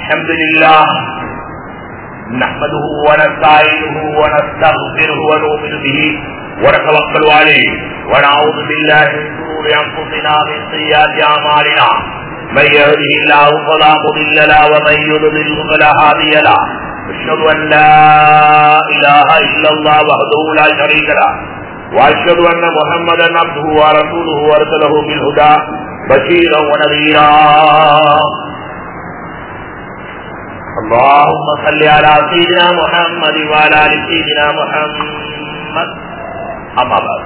الحمد لله نحمده ونستعينه ونستغفره ونؤمن به ونتوكل عليه ونعوذ بالله من شرور انفسنا من سيئات اعمالنا من يهده الله فلا مضل له ومن يضلل فلا هادي له اشهد ان لا اله الا الله وحده لا شريك له واشهد ان محمدا عبده ورسوله ارسله بالهدى بشيرا ونذيرا اللهم صل على سيدنا محمد وعلى ال سيدنا محمد اما بعد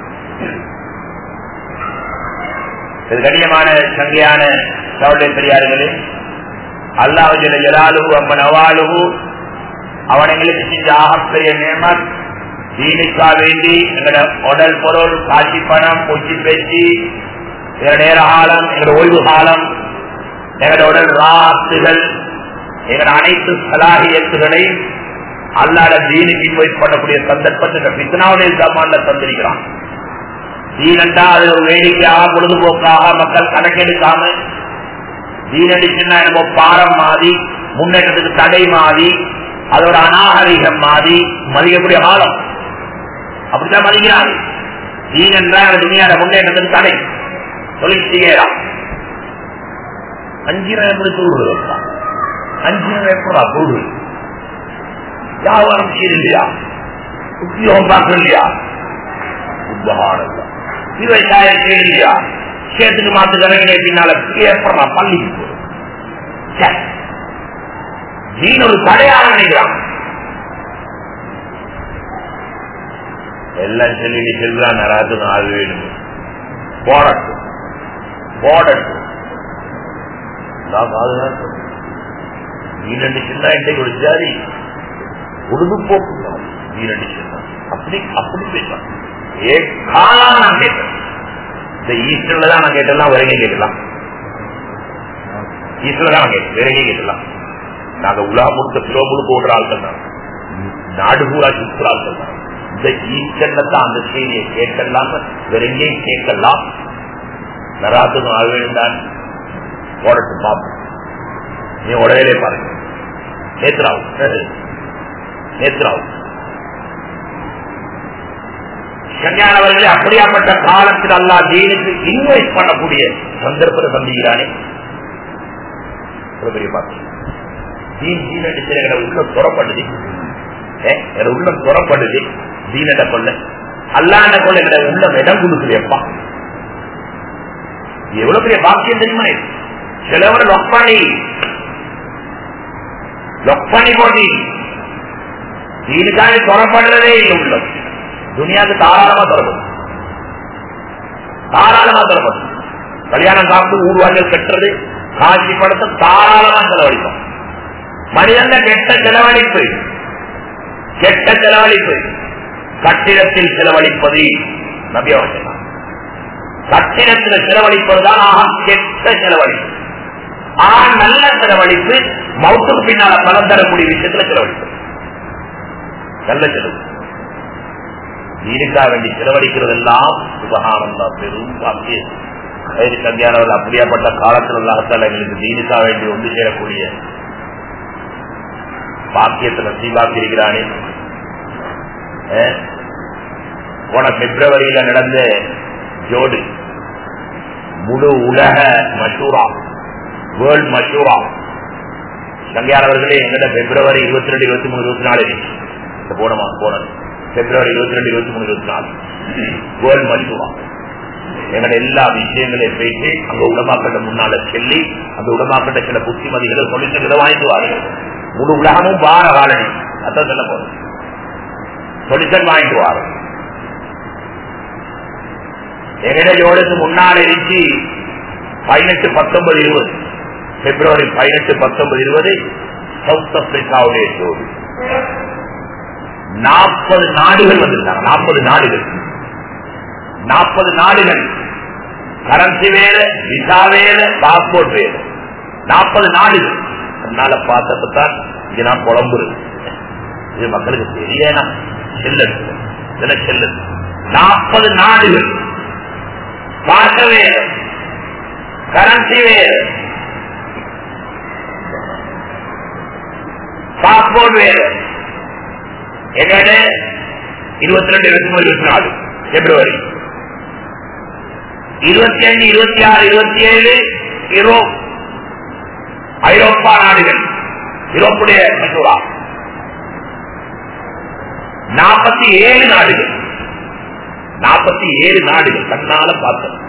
இது கடினமான சங்கையான சவுடைய பெரியார்களே அல்லாஹ் ஜலாலுகு அம்மன் அவாலுகு அவன் எங்களுக்கு செஞ்ச ஆகப்பெரிய நேமத் தீனுக்கா வேண்டி எங்களோட உடல் பொருள் காட்சி பணம் பூச்சி பேச்சு எங்களோட நேர காலம் எங்களோட ஓய்வு காலம் எங்களோட உடல் ராத்துகள் எங்களோட அனைத்து சலாகியத்துகளை அல்லாட தீனுக்கு போய் பண்ணக்கூடிய சந்தர்ப்பத்தை பித்தனாவுடைய ஜமான்ல தந்திருக்கிறான் தீனண்டா அது ஒரு வேடிக்கையாக பொழுதுபோக்காக மக்கள் கணக்கெடுக்காம தீனடிச்சுன்னா நம்ம பாரம் மாறி முன்னேற்றத்துக்கு தடை மாறி அதோட அநாகரிகம் மாறி மதிக்கக்கூடிய காலம் அப்படித்தான் மதிக்கிறாங்க தீன் என்றால் துணியாட முன்னேற்றத்துக்கு தடை தொழில் செய்யலாம் அஞ்சு எப்படி சொல்றது அஞ்சு எப்படா சொல்றது வியாபாரம் செய்யலையா உத்தியோகம் பார்க்கலையா உபகாரம் விவசாயம் செய்யலையா சேத்துக்கு மாத்து கணக்கிலே பின்னால ஏற்படா பள்ளிக்கு நீ ஒரு தடையாக நினைக்கிறான் எல்லாம் சொல்லி நீ செல்றான் யாராவது ஆள் வேணும் போடட்டும் போடட்டும் நீரண்டு சின்ன இன்றைக்கு ஒரு ஜாதி உடுதுப்போக்கு நீரண்டு சின்ன அப்படி அப்படி பேசலாம் ஏ காலம் நான் கேட்டேன் இந்த ஈஸ்டர்ல தான் நான் கேட்டலாம் வேற எங்கே கேட்கலாம் ஈஸ்டர்ல தான் நான் கேட்டேன் வேற எங்கே கேட்கலாம் நாங்க உலா முழுக்க கிலோ முழுக்க ஓடுற ஆள்கள் தான் நாடு பூரா சுற்றுற ஆள்கள் தான் இந்த ஈஸ்டர்ல தான் அந்த செய்தியை கேட்கலாம் வேற எங்கேயும் கேட்கலாம் நராத்துக்கும் ஆக வேண்டாம் போடட்டு பார்ப்போம் நீ உடனே பாருங்க நேத்ராவும் நேத்ராவும் கல்யாணவர்களே அப்படியாப்பட்ட காலத்தில் அல்லா தீனுக்கு இன்வைட் பண்ணக்கூடிய சந்தர்ப்பத்தை சந்திக்கிறானே பெரிய பார்த்து தீன் தீன் அடிச்சு எங்களை உள்ளம் துறப்படுது எங்களை உள்ளம் துறப்படுது தீனட கொள்ள அல்லாண்ட கொள்ள எங்களை உள்ளம் இடம் கொடுக்குதுப்பா எவ்வளவு பெரிய பாக்கியம் தெரியுமா சிலவர் லொப்பாணி லொப்பாணி போட்டி தீனுக்காக துறப்படுறதே இல்லை உள்ளம் துனியாவுக்கு தாராளமா தரப்படும் தாராளமா தரப்படும் கல்யாணம் சாப்பிட்டு ஊர்வாய்கள் கட்டுறது காட்சி படத்தை தாராளமா செலவழிக்கும் மனிதன் கெட்ட செலவழிப்பு கெட்ட செலவழிப்பு கட்டிடத்தில் செலவழிப்பது நபியவசம் கட்டிடத்தில் செலவழிப்பதுதான் ஆக கெட்ட செலவழிப்பு ஆக நல்ல செலவழிப்பு மௌத்துக்கு பின்னால பலம் தரக்கூடிய விஷயத்துல செலவழிப்பு நல்ல செலவு தீனுக்காக வேண்டி செலவழிக்கிறது எல்லாம் சுபகானந்தா பெரும் பாக்கியம் கல்யாணம் அப்படியாப்பட்ட காலத்தில் உள்ளாகத்தால் எங்களுக்கு தீனுக்காக வேண்டி ஒன்று சேரக்கூடிய பாக்கியத்துல சீவாக்கி இருக்கிறானே போன பிப்ரவரியில நடந்த ஜோடு முழு உலக மஷூரா வேர்ல்ட் மஷூரா கல்யாணவர்களே எங்கிட்ட பிப்ரவரி இருபத்தி ரெண்டு இருபத்தி மூணு இருபத்தி நாலு போனமா போனது பிப்ரவரி இருபத்தி ரெண்டு இருபத்தி மூணு இருபத்தி நாலு வேர்ல்ட் மஷூரா எங்களோட எல்லா விஷயங்களையும் பேசி அங்க உடமாக்கிட்ட முன்னால சொல்லி அந்த உடமாக்கிட்ட சில புத்திமதிகளை சொல்லிட்டு வாங்கிட்டு வாருங்க முழு உலகமும் பார காலனி அதான் சொல்ல போறோம் சொல்லித்தன் வாங்கிட்டு வாரு எங்கட ஜோடுக்கு முன்னால் இருந்துச்சு பதினெட்டு பத்தொன்பது இருபது பிப்ரவரி பதினெட்டு பத்தொன்பது இருபது சவுத் ஆப்பிரிக்காவுடைய ஜோடு நாற்பது நாடுகள் வந்திருக்காங்க நாற்பது நாடுகள் நாற்பது நாடுகள் கரன்சி வேறு விசா வேறு பாஸ்போர்ட் வேறு நாற்பது நாடுகள் அதனால பார்த்தப்பதான் இது நான் புலம்புறது இது மக்களுக்கு தெரியனா செல்லது இதுல செல்லது நாற்பது நாடுகள் பாஷ வேறு கரன்சி வேறு பாஸ்போர்ட் வேறு எங்கட இருபத்தி ரெண்டு இருபத்தி மூணு இருபத்தி நாலு பிப்ரவரி இருபத்தி அஞ்சு இருபத்தி ஆறு இருபத்தி ஏழு யூரோப் ஐரோப்பா நாடுகள் யூரோப்புடைய மசூரா நாற்பத்தி ஏழு நாடுகள் நாற்பத்தி ஏழு நாடுகள் கண்ணால பார்த்தோம்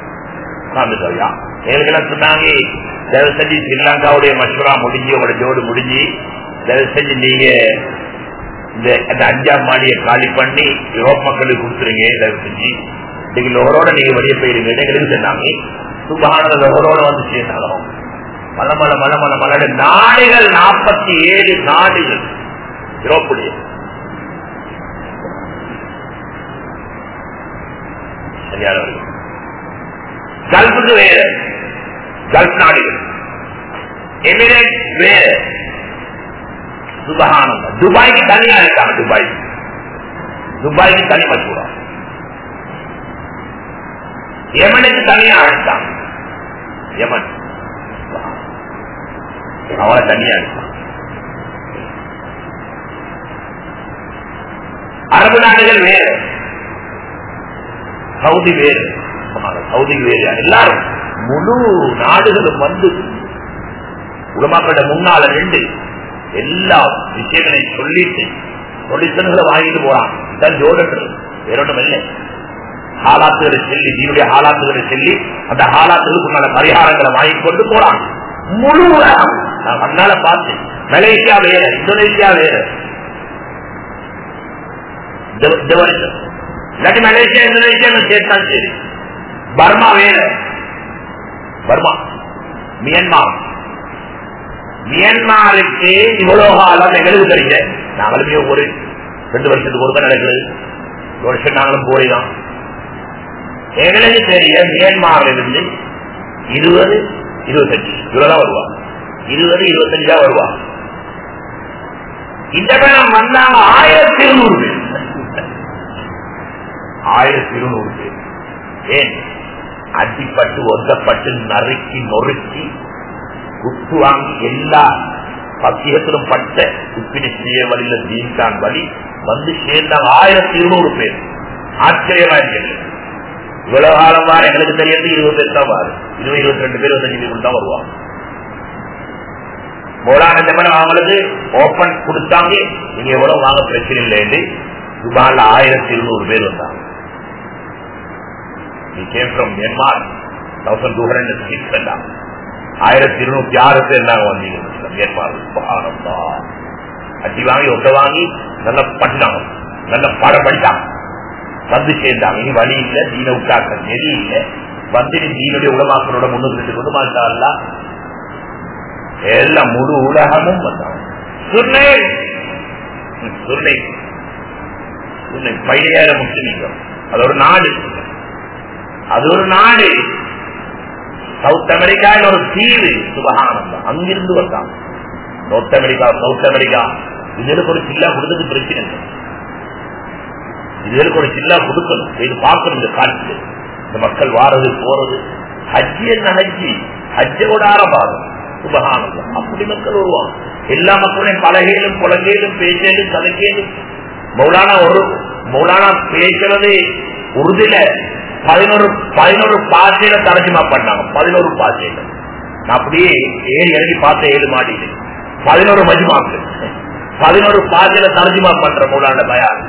ஏழுகளை சொன்னாங்க தயவு செஞ்சு ஸ்ரீலங்காவுடைய மசூரா முடிஞ்சு உங்களோட ஜோடு முடிஞ்சு தயவு செஞ்சு நீங்க இந்த அந்த அஞ்சாம் மாடியை காலி பண்ணி யூரோப் மக்களுக்கு கொடுத்துருங்க தயவு செஞ்சு இன்னைக்கு லோகரோட நீங்க வெளியே போயிருங்க எங்களுக்கு சொன்னாங்க சுபான லோகரோட வந்து சேர்ந்தாலும் மல மல மல மல மல நாடுகள் நாற்பத்தி ஏழு நாடுகள் யூரோப்புடைய சரியானவர்கள் கல்ஃபுக்கு வேறு கல்ஃப் நாடுகள் எமிரேட் வேறு சுபகானந்தம் துபாய்க்கு தனியா இருக்காங்க துபாய் துபாய்க்கு தனி மசூரா யமனுக்கு தனியா இருக்காங்க யமன் அவனை தனியா இருக்கான் அரபு நாடுகள் வேறு சவுதி வேறு சவுதி வேறு எல்லாரும் முழு நாடுகளும் வந்து உலமாக்கள முன்னால ரெண்டு எல்லா விஷயங்களையும் சொல்லிட்டு சொல்லித்தன்களை வாங்கிட்டு போறான் இதான் ஜோடர்கள் வேற ஒன்றும் இல்லை ஹாலாத்துகளை சொல்லி தீனுடைய ஹாலாத்துகளை சொல்லி அந்த ஹாலாத்துகளுக்கு உண்டான பரிகாரங்களை வாங்கி கொண்டு போறான் முழு உலகம் நான் மண்ணால பார்த்து மலேசியா வேற இந்தோனேசியா வேற இந்த வருஷம் இல்லாட்டி மலேசியா இந்தோனேசியா சேர்த்தான் சரி பர்மா வேற பர்மா மியன்மார் மியன்மாருக்கு இவ்வளவு காலம் எங்களுக்கு தெரியல நாங்களுமே ஒரு ரெண்டு வருஷத்துக்கு ஒருக்க நடக்குது ஒரு வருஷம் நாங்களும் போயிதான் எங்களுக்கு தெரிய மியன்மார்ல இருந்து இருபது இருபத்தஞ்சு இவ்வளவுதான் வருவா இருபது இருபத்தஞ்சா வருவா இந்த பேரம் வந்தாங்க ஆயிரத்தி இருநூறு பேர் ஆயிரத்தி இருநூறு பேர் ஏன் அடிப்பட்டு ஒத்தப்பட்டு நறுக்கி நொறுக்கி குத்து வாங்கி எல்லா பத்தியத்திலும் பட்ட உப்பினிச்சிய வழியில தீன்தான் வழி வந்து சேர்ந்தாங்க ஆயிரத்தி இருநூறு பேர் ஆச்சரியமா இருக்கு இவ்வளவு காலம் வார எங்களுக்கு தெரியாது இருபது பேர் தான் வாரு இருபது இருபத்தி ரெண்டு பேர் இருபத்தஞ்சு பேர் தான் வருவாங்க மோலான ஜமன் அவங்களுக்கு ஓபன் கொடுத்தாங்க நீங்க எவ்வளவு வாங்க பிரச்சனை இல்லைன்னு துபால ஆயிரத்தி இருநூறு பேர் வந்தாங்க He came from Myanmar, 1206 வந்தாங்க ஆயிரத்தி இருநூத்தி ஆறு பேர் நாங்க வந்தீங்க மியான்மர் சுபஹானல்லா. அடி வாங்கி ஒட்ட வாங்கி நல்ல படிச்சாங்க நல்ல பாடம் படிச்சாங்க வந்து சேர்ந்தாங்க இனி வழி இல்ல தீன விட்டாக்க நெறி இல்ல வந்து நீ தீனுடைய உலமாக்களோட முன்னுக்கு கொண்டு மாட்டாங்களா எல்லாம் முழு உலகமும் வந்தாங்க சுர்ணை சுர்ணை சுர்ணை பதினையாயிரம் முஸ்லிம்கள் அது ஒரு நாடு அது ஒரு நாடு சவுத் அமெரிக்கா ஒரு தீவு சுபகானந்தம் அங்கிருந்து வந்தாங்க நோர்த் அமெரிக்கா சவுத் அமெரிக்கா இதுகளுக்கு ஒரு சில்லா கொடுத்தது பிரச்சனை இல்லை இதுகளுக்கு ஒரு சில்லா கொடுக்கணும் இது பார்க்கணும் இந்த காலத்தில் இந்த மக்கள் வாரது போறது ஹஜ்ஜி என்ன ஹஜ்ஜி ஹஜ்ஜோட ஆரம்பாகும் சுபகானந்தம் அப்படி மக்கள் வருவாங்க எல்லா மக்களையும் பலகையிலும் புலகையிலும் பேச்சேலும் கலக்கையிலும் மௌலானா ஒரு மௌலானா பேசுறது உறுதியில பதினோரு பதினோரு பாசையில தரஜிமா பண்ணாங்க பதினோரு பாசையில நான் அப்படியே ஏறி இறங்கி பார்த்த ஏழு மாடியில பதினோரு மஜிமாக்கு பதினோரு பாசையில தரஜிமா பண்ற மூலாண்ட தயார்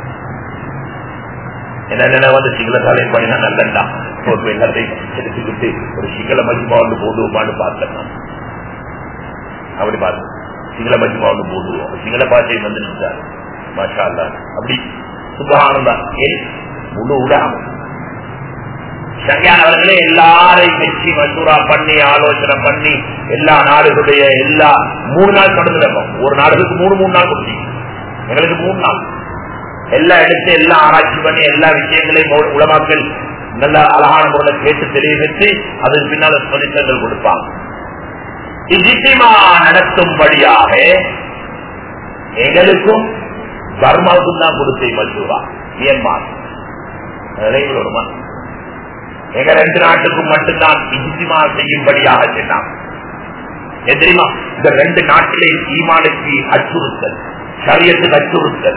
என்ன வந்து சிங்கள சாலை பண்ணினா நல்லண்டா ஒரு எல்லாத்தையும் எடுத்துக்கிட்டு ஒரு சிங்கள மஜிமா ஒன்று போடுவோமான்னு பார்த்தேன் நான். அப்படி பார்த்தேன் சிங்கள மஜிமா ஒன்று போடுவோம் சிங்கள பாசை வந்து நின்றாரு மாஷா அல்லா அப்படி சுபகானந்தா ஏன் முழு உலகம் சரியானவர்களே எல்லாரையும் வச்சு மசூரா பண்ணி ஆலோசனை பண்ணி எல்லா நாடுகளுடைய எல்லா மூணு நாள் கடந்துடணும் ஒரு நாடுகளுக்கு மூணு மூணு நாள் கொடுத்தீங்க எங்களுக்கு மூணு நாள் எல்லா எடுத்து எல்லாம் ஆராய்ச்சி பண்ணி எல்லா விஷயங்களையும் உலமாக்கள் நல்ல அழகான முறையில் கேட்டு தெரிவித்து அதன் பின்னால சொலித்தங்கள் கொடுப்பாங்க இஜித்திமா நடத்தும்படியாக எங்களுக்கும் பர்மாவுக்கும் தான் கொடுத்தே மசூரா மியன்மார் வருமா எங்க ரெண்டு நாட்டுக்கும் மட்டும்தான் இஜித்திமா செய்யும்படியாக சொன்னாங்க ஏன் தெரியுமா இந்த ரெண்டு நாட்டிலே ஈமானுக்கு அச்சுறுத்தல் சரியத்துக்கு அச்சுறுத்தல்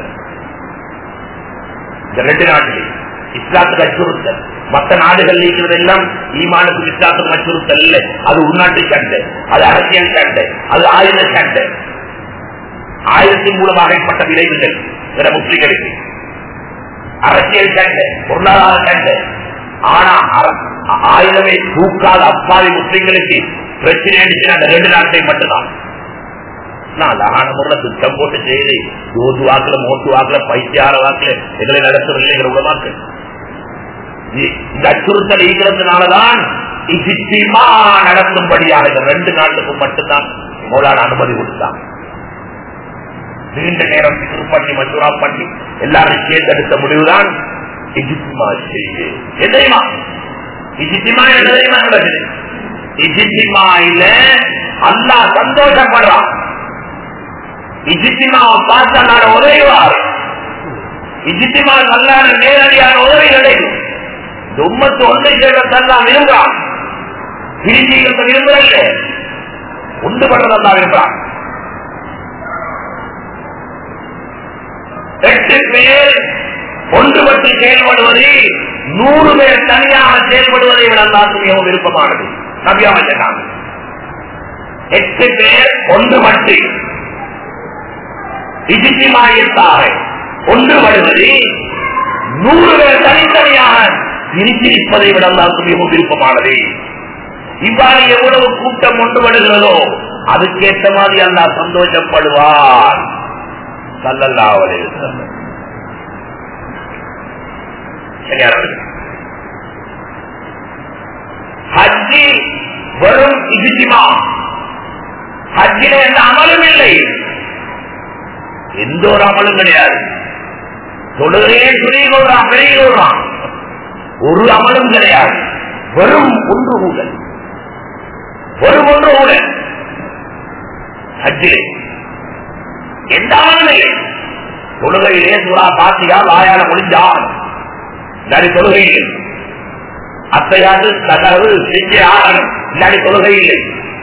இந்த ரெண்டு நாட்டிலே இஸ்லாத்துக்கு அச்சுறுத்தல் மற்ற நாடுகள் இருக்கிறதெல்லாம் ஈமானுக்கு இஸ்லாத்துக்கு அச்சுறுத்தல் இல்லை அது உள்நாட்டு சண்டை அது அரசியல் சண்டை அது ஆயுத சண்டை ஆயுதத்தின் மூலமாக ஏற்பட்ட விளைவுகள் சில முஸ்லிம்களுக்கு அரசியல் சண்டை பொருளாதார சண்டை ஆனா அர- ஆயுதமே தூக்காத அப்பாவி முஸ்லிம்களுக்கு பிரச்சனை அடிச்சு அந்த ரெண்டு நாட்டை மட்டும்தான் நான் அழகான முறையில் திட்டம் போட்டு செய்து தோது வாக்குல மோட்டு வாக்குல பைத்தியார வாக்குல எங்களை நடத்துவதில்லைங்கிற உலமாக்கள் இ- இந்த அச்சுறுத்தல் ஈக்கிறதுனாலதான் இஜித்திமா நடத்தும்படியாக இந்த ரெண்டு நாட்டுக்கும் மட்டும்தான் மௌலான அனுமதி கொடுத்தான் நீண்ட நேரம் திரு பண்ணி மசூரா பண்ணி எல்லாரும் தேர்ந்தெடுத்த முடிவுதான் இஜித்திமா செய்து என்ன தெரியுமா இஜித்திமா என்ன தெரியுமா நடக்குது இஜித்திமாயில அல்லா சந்தோஷப்படுறான் இஜித்திமாவை பார்த்து அல்லாட உதவிவார் இஜித்திமா நல்லான நேரடியான உதவி கிடைக்கும் இந்த உம்மத்து ஒன்றை சேர்ந்தா விரும்புறான் பிரிஞ்சீங்க விரும்புறல்ல ஒன்றுபடுறதா விரும்புறான் எட்டு பேர் ஒன்றுபட்டு செயல்படுவது நூறு பேர் தனியாக செயல்படுவதை விட எல்லாருக்கும் மிகவும் விருப்பமானது நபியாக சொன்னாங்க எட்டு பேர் ஒன்றுபட்டு இஜித்திமாயத்தாக ஒன்றுபடுவது நூறு பேர் தனித்தனியாக பிரித்திருப்பதை விட எல்லாருக்கும் மிகவும் விருப்பமானது இவ்வாறு எவ்வளவு கூட்டம் ஒன்றுபடுகிறதோ அதுக்கேற்ற மாதிரி அல்லாஹ் சந்தோஷப்படுவார் சல்லல்லாஹு அலைஹி வஸல்லம் சரியானவர்கள். ஹஜ்ஜி வெறும் இஜித்திமா ஹஜ்ஜில எந்த அமலும் இல்லை எந்த ஒரு அமலும் கிடையாது தொழுகையே துணி கொள்றான் பெரிய கொள்றான் ஒரு அமலும் கிடையாது வெறும் ஒன்று ஊழல் வெறும் ஒன்று ஊழல் ஹஜ்ஜிலே எந்த அமலும் இல்லை தொழுகையிலே சூறா பாத்தியா வாயால முடிஞ்சான் இல்லாடி தொழுகையில் அத்தையாது தகவல் செஞ்சே ஆகணும் இல்லாடி தொழுகையில்லை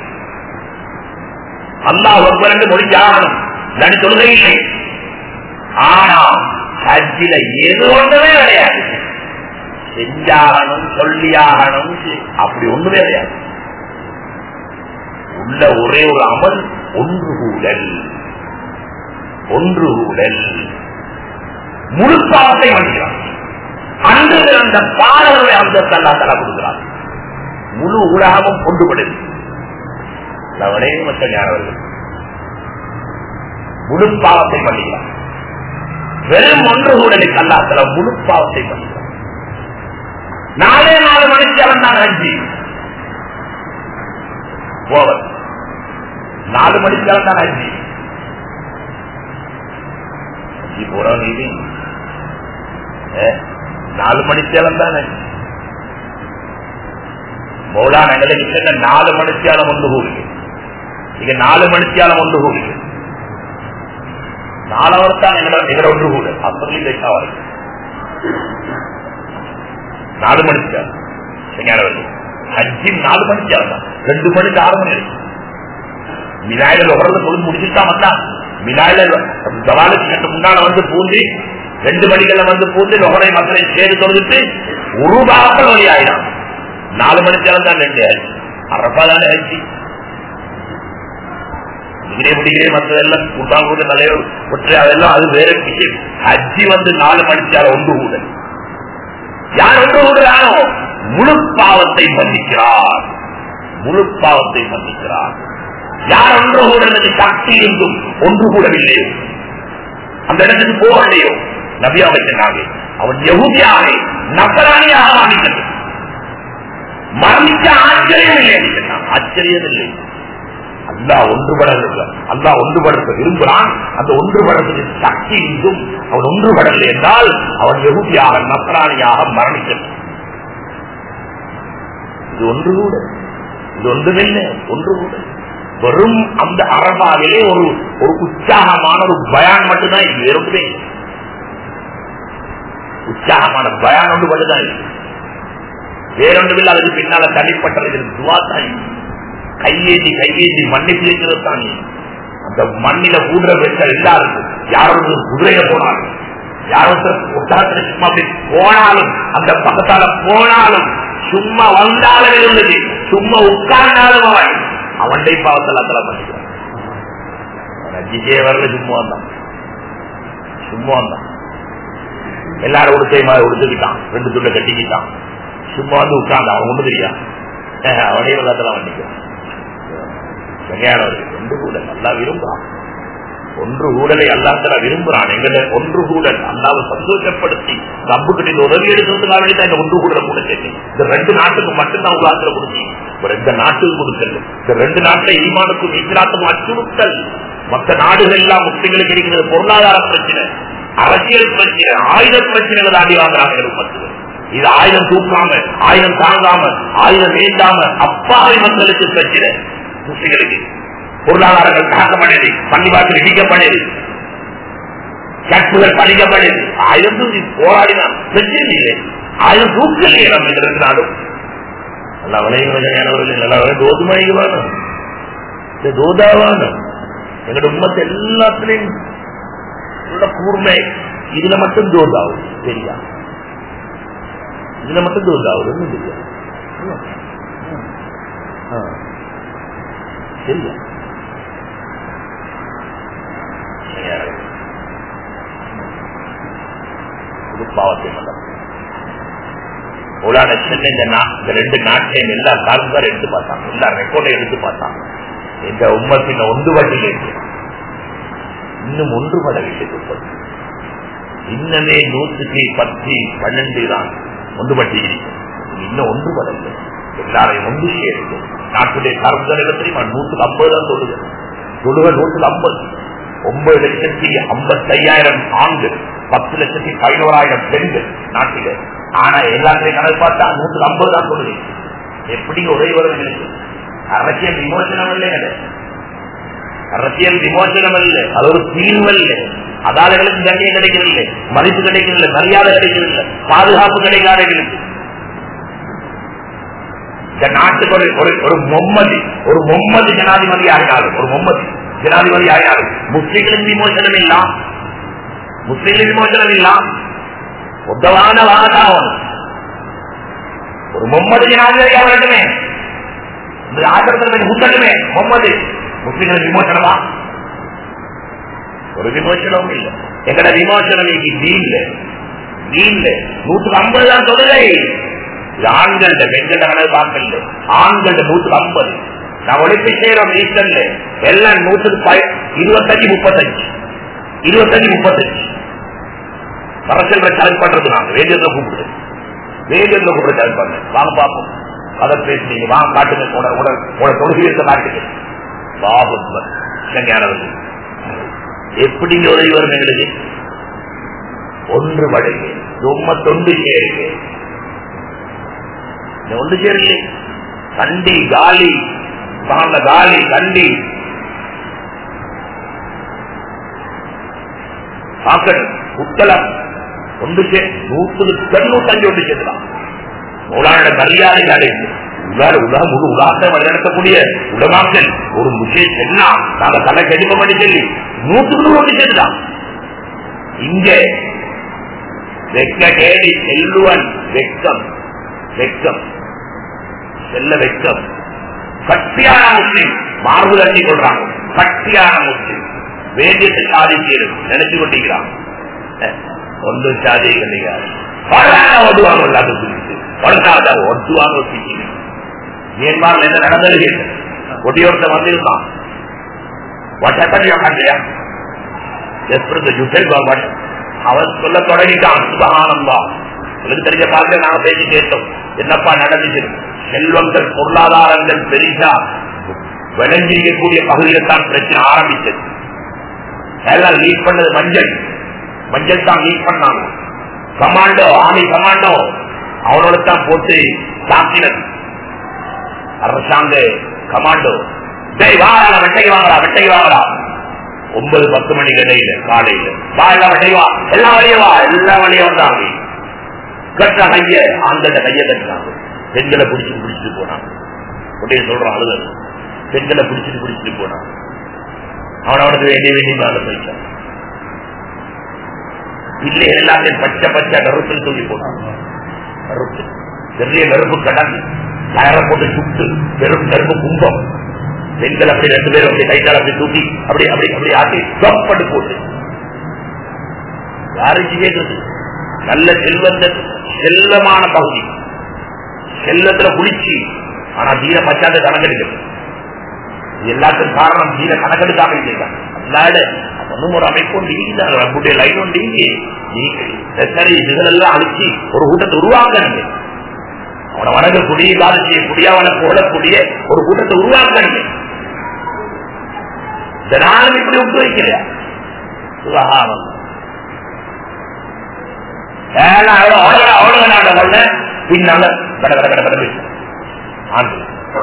அல்லாஹ் ஒருவரண்டு முடிஞ்சாகணும் இல்லாடி தொழுகையில்லை ஆனா ஹஜ்ஜில எது ஒன்றுமே கிடையாது செஞ்சாகணும் சொல்லியாகணும் அப்படி ஒண்ணுமே கிடையாது உள்ள ஒரே ஒரு அமல் ஒன்று கூடல் ஒன்று கூடல் முழு பாவத்தை வண்டிக்கிறான் அன்று அந்த பாடல்களை அந்த தல்லா தலா கொடுக்கிறார் முழு உலகமும் கொண்டுபடுது அவனே மற்ற ஞானவர்கள் முழு பாவத்தை பண்ணிக்கிறான் வெறும் ஒன்று கூடலுக்கு அல்லாத்தல முழு பாவத்தை பண்ணிக்கிறான் நாலே நாலு மணிக்கு அவன் தான் அஞ்சு ஓவர் நாலு மணிக்கு அவன் தான் அஞ்சு அஞ்சு போறோம் நீதி நாலு மணித்தேலம் தானே மௌலான எங்களுக்கு சொன்ன நாலு மணித்தியாலம் ஒன்று கூடி இங்க நாலு மணித்தியாலம் ஒன்று கூடி நாலவர்தான் எங்களை எங்களை ஒன்று கூடு அப்படி வைக்காவது நாலு மணித்தியாலம் சரியானவர்கள் அஞ்சின் நாலு மணித்தியாலம் தான் ரெண்டு மணிக்கு ஆறு மணி வரைக்கும் மினாயில உறவு தொழில் முடிச்சுட்டா வந்தான் மினாயில ஜவாலுக்கு முன்னால வந்து பூந்தி ரெண்டு மணிக்கெல்லாம் வந்து பூந்து நுகரை மக்களை சேர்ந்து தொழுதுட்டு ஒரு பாகத்தில் வழி ஆயிடும் நாலு மணிக்கெல்லாம் தான் ரெண்டு ஆச்சு அரப்பா தானே ஆச்சு முடிகிறே முடிகிறே மற்றதெல்லாம் கூட்டாங்க கூட தலைவர் ஒற்றை அதெல்லாம் அது வேற விஷயம் அஜி வந்து நாலு மணிக்கால ஒன்று கூட யார் ஒன்று கூடுறானோ முழு பாவத்தை மன்னிக்கிறார் முழு பாவத்தை மன்னிக்கிறார் யார் ஒன்று கூடுறது சக்தி இருந்தும் ஒன்று கூடவில்லையோ அந்த இடத்துக்கு போகலையோ நபியாவை சொன்னாங்க அவன் யகுதியாக நபராணியாக மாறித்தது மரணிக்க ஆச்சரியம் இல்லை என்று சொன்னான் ஆச்சரியம் இல்லை அல்லா ஒன்றுபடல அல்லா ஒன்றுபடுத்த விரும்புகிறான் அந்த ஒன்றுபடத்துக்கு சக்தி இருந்தும் அவன் ஒன்றுபடவில்லை என்றால் அவன் யகுதியாக நபராணியாக மரணிக்கிறான் இது ஒன்று கூட இது ஒன்றுமில்லை ஒன்று கூட வெறும் அந்த அரபாவிலே ஒரு ஒரு உற்சாகமான ஒரு பயான் மட்டும்தான் இது வேறொன்றுமே இல்லை. உற்சாகமான பயான் ஒன்று மட்டும்தான் இருக்கு வேறொன்றுமில்லை அதுக்கு பின்னால தனிப்பட்டது துவா தான் இருக்கு. கையேந்தி கையேந்தி மன்னிப்பு இருக்கிறது தான் அந்த மண்ணில ஊடுற பெண்கள் எல்லாருக்கும் யாரும் குதிரையில போனாலும் யாரும் ஒட்டாத்துல சும்மா அப்படி போனாலும் அந்த பக்கத்தால போனாலும் சும்மா வந்தாலும் இருந்தது சும்மா உட்கார்ந்தாலும் அவன் அவன்டை பாவத்தில் அத்தல பண்ணிக்கிறான் அஜிஜே வரல சும்மா வந்தான் சும்மா வந்தான் எல்லாரும் உடுத்தை மாதிரி உடுத்துக்கிட்டான் ரெண்டு துள்ள கட்டிக்கிட்டான் சும்மா வந்து உட்கார்ந்து அவன் ஒண்ணு தெரியா அவனே வெள்ளத்துல வண்டிக்கிறான் சரியானவர்கள் ஒன்று கூட நல்லா விரும்புறான் ஒன்று ஊழலை அல்லாத்தல விரும்புறான் எங்களை ஒன்று கூடல் அல்லாவை சந்தோஷப்படுத்தி நம்புகிட்ட உதவி எடுக்கிறதுக்காக வேண்டி தான் இந்த ஒன்று கூடல கூட சேர்த்தேன் இந்த ரெண்டு நாட்டுக்கு மட்டும்தான் உலகத்துல கொடுத்தேன் ஒரு இந்த நாட்டுக்கு கொடுக்கல இந்த ரெண்டு நாட்டை ஈமானுக்கும் ஈஸ்லாத்துக்கும் அச்சுறுத்தல் மற்ற நாடுகள் எல்லாம் முஸ்லிம்களுக்கு இருக்கிறது பொருளாதார பிரச்சனை அரசியல் பிரச்சனை ஆயுத பிரச்சனைகள் தாண்டி வாங்குறாங்க மக்கள் இது ஆயுதம் தூக்காம ஆயுதம் தாங்காம ஆயுதம் வேண்டாம அப்பாவை மக்களுக்கு பிரச்சனை முஸ்லிம்களுக்கு பொருளாதாரங்கள் தாக்கப்படுது பள்ளிவாசல் இடிக்கப்படுது கற்புகள் பழிக்கப்படுது ஆயுதம் தூக்கி போராடினா பிரச்சனை இல்லை ஆயுதம் தூக்கலையே நம்ம இந்த ரெண்டு நாடும் நல்லா விளையாடுவர்கள் நல்லா விளையாடு தோதுமாயிவான தோதாவான எங்களோட உண்மத்தை எல்லாத்திலையும் உள்ள கூர்மை இதுல மட்டும் தோதாவும் சரியா இதுல மட்டும் தோதாவும் ஒன்றும் தெரியாது சரியா பாவத்தை மன்றம் உலான சென்னை இந்த ரெண்டு நாட்டையும் எல்லா காலங்களும் எடுத்து பார்த்தாங்க எல்லா ரெக்கார்டையும் எடுத்து பார்த்தாங்க இந்த உம்மத்தின் ஒன்று வட்டியில் இருக்கு இன்னும் ஒன்றுபடவில்லை உற்பத்தி இன்னமே நூற்றுக்கு பத்து பன்னெண்டு தான் ஒன்றுபட்டு இருக்கும் இன்னும் ஒன்றுபடவில்லை எல்லாரையும் ஒன்று சேர்ந்து நாட்டுடைய கருந்தரிடத்திலையும் நூற்றுக்கு ஐம்பது தான் தொழுக தொழுக நூற்றுக்கு ஐம்பது ஒன்பது லட்சத்தி ஐம்பத்தி ஐயாயிரம் ஆண்கள் பத்து லட்சத்தி பதினோராயிரம் பெண்கள் நாட்டில ஆனா எல்லாத்தையும் கணக்கு பார்த்தா நூற்றுக்கு ஐம்பது தான் தொழுகை எப்படி ஒரே வருவர்களுக்கு அரசியல் விமோசனம் இல்லை அரசியல் விமோசனம் அல்ல அது ஒரு தீர்வு அல்ல அதாளர்களுக்கு கண்ணியம் கிடைக்கவில்லை மதிப்பு கிடைக்கவில்லை மரியாதை கிடைக்கவில்லை பாதுகாப்பு கிடைக்காதவர்களுக்கு இந்த நாட்டுக்கு ஒரு ஒரு ஒரு மொம்மதி ஒரு மொம்மதி ஜனாதிபதி ஆகினாலும் ஒரு மொம்மதி ஜனாதிபதி ஆகினாலும் முஸ்லிம்களுக்கு விமோசனம் இல்லா முஸ்லிம்களுக்கு விமோசனம் இல்லா உத்தவான வாதாவன் ஒரு மும்மது ஜனாதிபதி ஆகட்டுமே இந்த ஆசிரத்தில் முத்தட்டுமே மும்மது முஸ்லிம்களுக்கு விமோசனமா ஒரு விமோசனமும் இல்லை எங்கட விமோசனம் நீல்ல நீல்ல நூற்றுக்கு ஐம்பது தான் தொழுகை இது ஆண்கள் பெண்கள் கணக்கு பார்க்கல ஆண்கள் நூற்றுக்கு ஐம்பது நான் ஒழிப்பு செய்யறோம் ஈஸ்டர்ல எல்லாம் நூற்றுக்கு இருபத்தஞ்சு முப்பத்தஞ்சு இருபத்தஞ்சு முப்பத்தஞ்சு அரசியல் செலக்ட் பண்றது நாங்க வேண்டியதுல கூப்பிடுது வேண்டியதுல கூப்பிட செலக்ட் பண்ணேன் வாங்க பார்ப்போம் அதை பேசுறீங்க வாங்க காட்டுங்க உங்களோட தொழுகை இருக்க காட்டுங்க பாபுத்வர் இளைஞானவர்கள் எப்படி உதவி வரும் எங்களுக்கு ஒன்று வழங்கு ரொம்ப தொண்டு சேருங்க ஒன்று சேரல கண்டி காலி சார்ந்த காலி கண்டி பாக்கன் உத்தலம் ஒன்று சே நூற்றுக்கு தொண்ணூத்தஞ்சு ஒன்று சேர்க்கலாம் மூலான மரியாதை அடைந்து உலக உலக முழு உலகத்தை வழிநடத்தக்கூடிய உலகாக்கள் ஒரு முக்கிய சென்னா நாங்க தலை கடிப்பம் பண்ணி சொல்லி நூற்றுக்கு நூறு ஒன்று சேர்த்துதான் இங்கே வெக்க கேடி செல்லுவன் வெக்கம் வெக்கம் செல்ல வெக்கம் கட்டியான முஸ்லிம் மார்பு தட்டி கொள்றாங்க கட்டியான முஸ்லிம் வேண்டியத்தை சாதிக்கிறது நினைச்சு கொண்டிருக்கிறான் ஒன்று சாதி கிடையாது ஓடுவாங்க அது குறித்து பழக்காத ஒட்டுவாங்க ஒட்டிக்கிறேன் மியான்மர்ல என்ன நடந்தது ஒட்டியோர்த்த வந்திருக்கான் வாட் ஹேப்பன் யூ கண்ட்ரியா எஸ்பிரஸ் யுட்டல் கவர்மெண்ட் அவன் சொல்ல தொடங்கிட்டான் சுபகானந்தா உங்களுக்கு தெரிஞ்ச பார்த்து நாங்க பேசி கேட்டோம் என்னப்பா நடந்துச்சு செல்வங்கள் பொருளாதாரங்கள் பெரிசா விளைஞ்சிருக்கக்கூடிய பகுதியில் தான் பிரச்சனை ஆரம்பிச்சது எல்லாம் லீட் பண்ணது மஞ்சள் மஞ்சள் தான் லீட் பண்ணாங்க கமாண்டோ ஆமி கமாண்டோ அவனோட தான் போட்டு தாக்கினது அரசாங்க கமாண்டோ டேய் வாங்கடா வெட்டைக்கு வாங்கடா வெட்டைக்கு வாங்கடா ஒன்பது பத்து மணிக்கு இடையில காலையில வாழ வழிய வா எல்லா வழிய வா எல்லா வழியும் வந்தாங்க கட்ட கைய ஆண்கள கைய கட்டினாங்க பெண்களை பிடிச்சு பிடிச்சிட்டு போனாங்க உடனே சொல்றான் அழுது பெண்களை பிடிச்சிட்டு பிடிச்சிட்டு போனான் அவன் அவனுக்கு வேண்டிய வேண்டிய மேல போயிட்டான் இல்லை எல்லாத்தையும் பச்சை பச்சை கருத்தில் தூக்கி போனான் கருத்து பெரிய நெருப்பு கடன் கயரை போட்டு சுட்டு பெரும் நெருப்பு கும்பம் பெண்கள் அப்படி ரெண்டு பேரும் அப்படி கைத்தால் அப்படி தூக்கி அப்படி அப்படி அப்படி ஆட்டி தொப்பட்டு போட்டு யாருக்கு கேட்கறது நல்ல செல்வந்த செல்லமான பகுதி செல்லத்துல குளிச்சு ஆனா தீர பச்சாத கணக்கெடுக்கிறது எல்லாத்துக்கும் காரணம் தீர கணக்கெடுக்காம இல்லைதான் அல்லாட ஒன்னும் ஒரு அமைப்பு உண்டு நம்முடைய லைன் உண்டு சரி இதுகளெல்லாம் அழிச்சு ஒரு கூட்டத்தை உருவாக்குறீங்க அவனை வணங்கக்கூடிய காலம் செய்யக்கூடிய அவனை போடக்கூடிய ஒரு கூட்டத்தை உருவாக்குறீங்க இந்த நாளும் இப்படி விட்டு வைக்கலையா சுகாரம் பின்னால கட கட கட கட ஆண்டு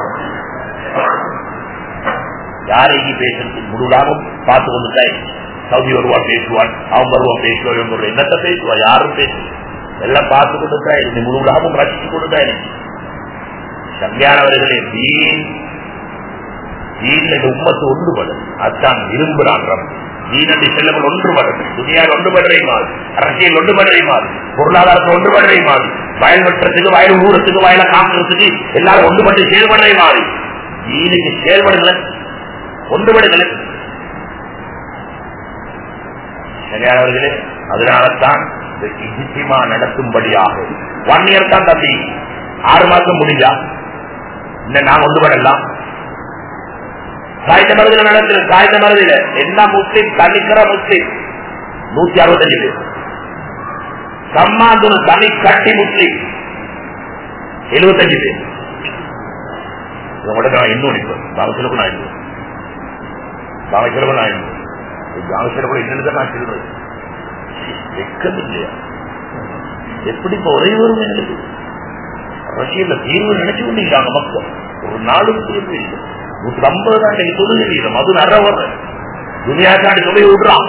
யாரைக்கு பேசுறது முழுதாகவும் பார்த்து கொண்டுட்டாய் சவுதி வருவான் பேசுவான் அவன் வருவான் பேசுவான் இவன் வருவான் என்னத்த பேசுவான் யாரும் பேசு எல்லாம் பார்த்து கொண்டுட்டா இருக்கு முழுதாகவும் ரசிச்சு கொண்டுட்டா எனக்கு சங்கியானவர்களே தீன் தீன்ல உம்மத்து ஒன்றுபடும் அதான் விரும்புகிறான் தீனத்தை செல்லவர்கள் ஒன்றுபடும் துணியால் ஒன்றுபடுறை மாறு அரசியல் ஒன்றுபடுறை மாறு பொருளாதாரத்தில் ஒன்றுபடுறை மாறு வயல் வெட்டுறதுக்கு வயல் ஊறத்துக்கு வயலை காக்கிறதுக்கு எல்லாரும் ஒன்றுபட்டு செயல்படுறை மாறி தீனுக்கு செயல்படுங்கள் ஒன்றுபடுங்கள் சரியானவர்களே அதனால்தான் இஜித்திமா நடத்தும்படியாக ஒன் இயர் தான் தம்பி ஆறு மாசம் முடிஞ்சா இன்னும் நான் ஒன்றுபடலாம் சாய்ந்த மருதில நடத்துல சாய்ந்த மருதில என்ன முஸ்லிம் தனிக்கிற முஸ்லிம் நூத்தி அறுபத்தஞ்சு பேர் சம்மாந்துன தனி கட்டி முஸ்லிம் எழுபத்தஞ்சு பேர் உங்களோட நான் இன்னும் நிற்பேன் பாவசிலக்கும் நான் இன்னும் பாவசிலக்கும் நான் இன்னும் பாவசிலக்கும் இன்னும் நான் சொல்றது வெக்கம் இல்லையா எப்படி இப்ப ஒரே ஒரு எங்களுக்கு ரஷ்யில தீர்வு நினைச்சு கொண்டிருக்காங்க மக்கள் ஒரு நாளும் தீர்வு இல்லை நூத்தி ஐம்பது தான் நீங்க தொழுகை வீதம் அது நிறைய வர்ற துணியாக்காண்டி சொல்லி விடுறான்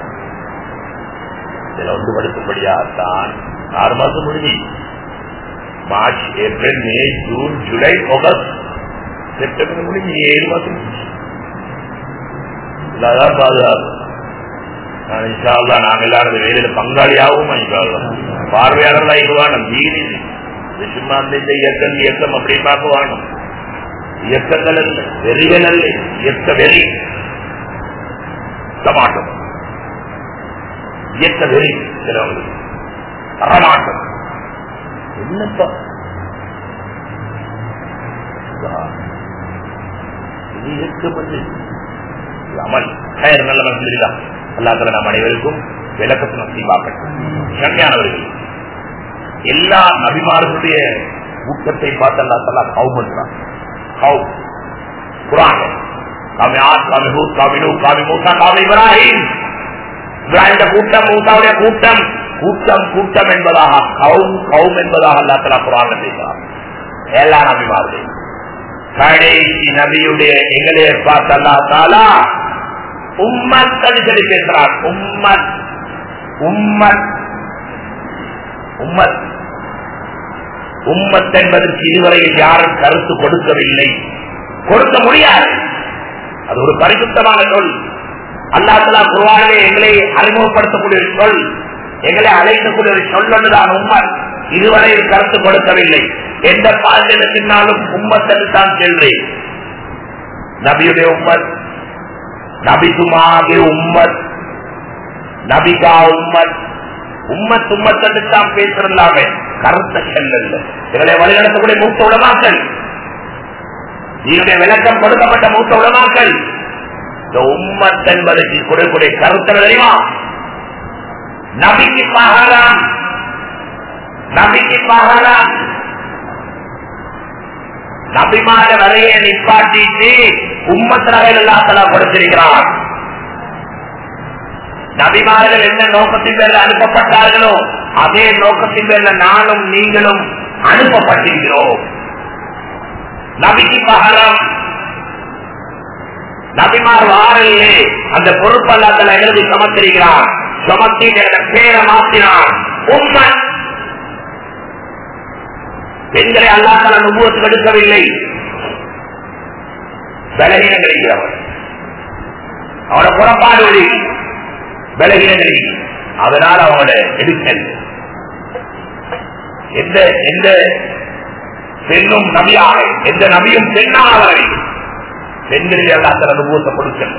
இதுல வந்து படுத்தபடியாத்தான் ஆறு மாசம் முடிஞ்சு March April May June July August September முடிஞ்சு ஏழு மாசம் முடிஞ்சு இல்லாதான் பாதுகாப்பு நாங்க எல்லாரும் வேலையில பங்காளியாகவும் பார்வையாளர்கள் ஆயிடுவான மீறி சும்மா அந்த இயக்கம் இயக்கம் அப்படி பார்க்க வேணும் இயக்கங்கள் அல்ல வெறிகள் அல்ல இயக்க வெறி மாட்டோம் இயக்க வெறி சிலவங்களுக்கு தரமாட்டம் என்னப்பா இயக்கப்பட்டு அமல் கயர் நல்ல மனசில் அல்லாத நம் அனைவருக்கும் விளக்கத்தை நசீவாக்கட்டும் சங்கையானவர்கள் எல்லா நபிமார்களுடைய ஊக்கத்தை பார்த்து அல்லா தலா கவு பண்றான் கவு குரான் காமி ஆத் காமி ஹூத் காமி நூ காமி மூசா காமி இப்ராஹிம் இப்ராஹிம் கூட்டம் மூசாவுடைய கூட்டம் கூட்டம் கூட்டம் என்பதாக கவும் கவும் என்பதாக அல்லா தலா குரான் பேசுறான் எல்லா நபிமார்கள் கடைசி நபியுடைய எங்களையே பார்த்து அல்லா தாலா உம்மத் அடிக்கடி பேசுறார் உம்மத் உம்மத் உம்மத் உம்மத் என்பதற்கு இதுவரையில் யாரும் கருத்து கொடுக்கவில்லை கொடுக்க முடியாது அது ஒரு பரிசுத்தமான சொல் அல்லாத்தலா குருவானிலே எங்களை அறிமுகப்படுத்தக்கூடிய ஒரு சொல் எங்களை அழைக்கக்கூடிய ஒரு சொல் ஒன்றுதான் உம்மத் இதுவரையில் கருத்து கொடுக்கவில்லை எந்த பாலினத்தினாலும் உம்மத் என்று தான் செல்றேன் நபியுடைய உம்மத் நபி துமாகி உம்மத் நபிகா உம்மத் உம்மத் உம்மத்து தான் பேசுறதாமே கருத்த செல்லல்ல இவளை வழிநடத்தக்கூடிய மூத்த உலமாக்கள் இதனுடைய விளக்கம் கொடுக்கப்பட்ட மூத்த உலமாக்கள் இந்த உம்மத் என்பதற்கு கொடுக்கக்கூடிய கருத்து தெரியுமா நபிக்கு பகலாம் நபிக்கு பகலாம் நபிமான வரையை நிப்பாட்டிட்டு உம்மத் நகையில் எல்லாத்தலா கொடுத்திருக்கிறான் நபிமார்கள் என்ன நோக்கத்தின் பேர்ல அனுப்பப்பட்டார்களோ அதே நோக்கத்தின் பேர்ல நானும் நீங்களும் அனுப்பப்பட்டிருக்கிறோம் நபிக்கு பகரம் நபிமார் வாரிலே அந்த பொறுப்பல்லாத்தல எழுதி சமத்திருக்கிறான் சமத்தி பேரை மாற்றினான் உண்மை பெண்களை அல்லாத்தல நுபுவத்துக்கு எடுக்கவில்லை பலகீனம் கிடைக்கிறவன் அவனோட புறப்பாடு வழி பலகீனம் கிடைக்கும் அதனால அவனோட எடுக்கல் எந்த எந்த பெண்ணும் நபியாக எந்த நபியும் பெண்ணாக வரை பெண்களில் எல்லாத்த அனுபவத்தை கொடுக்கல்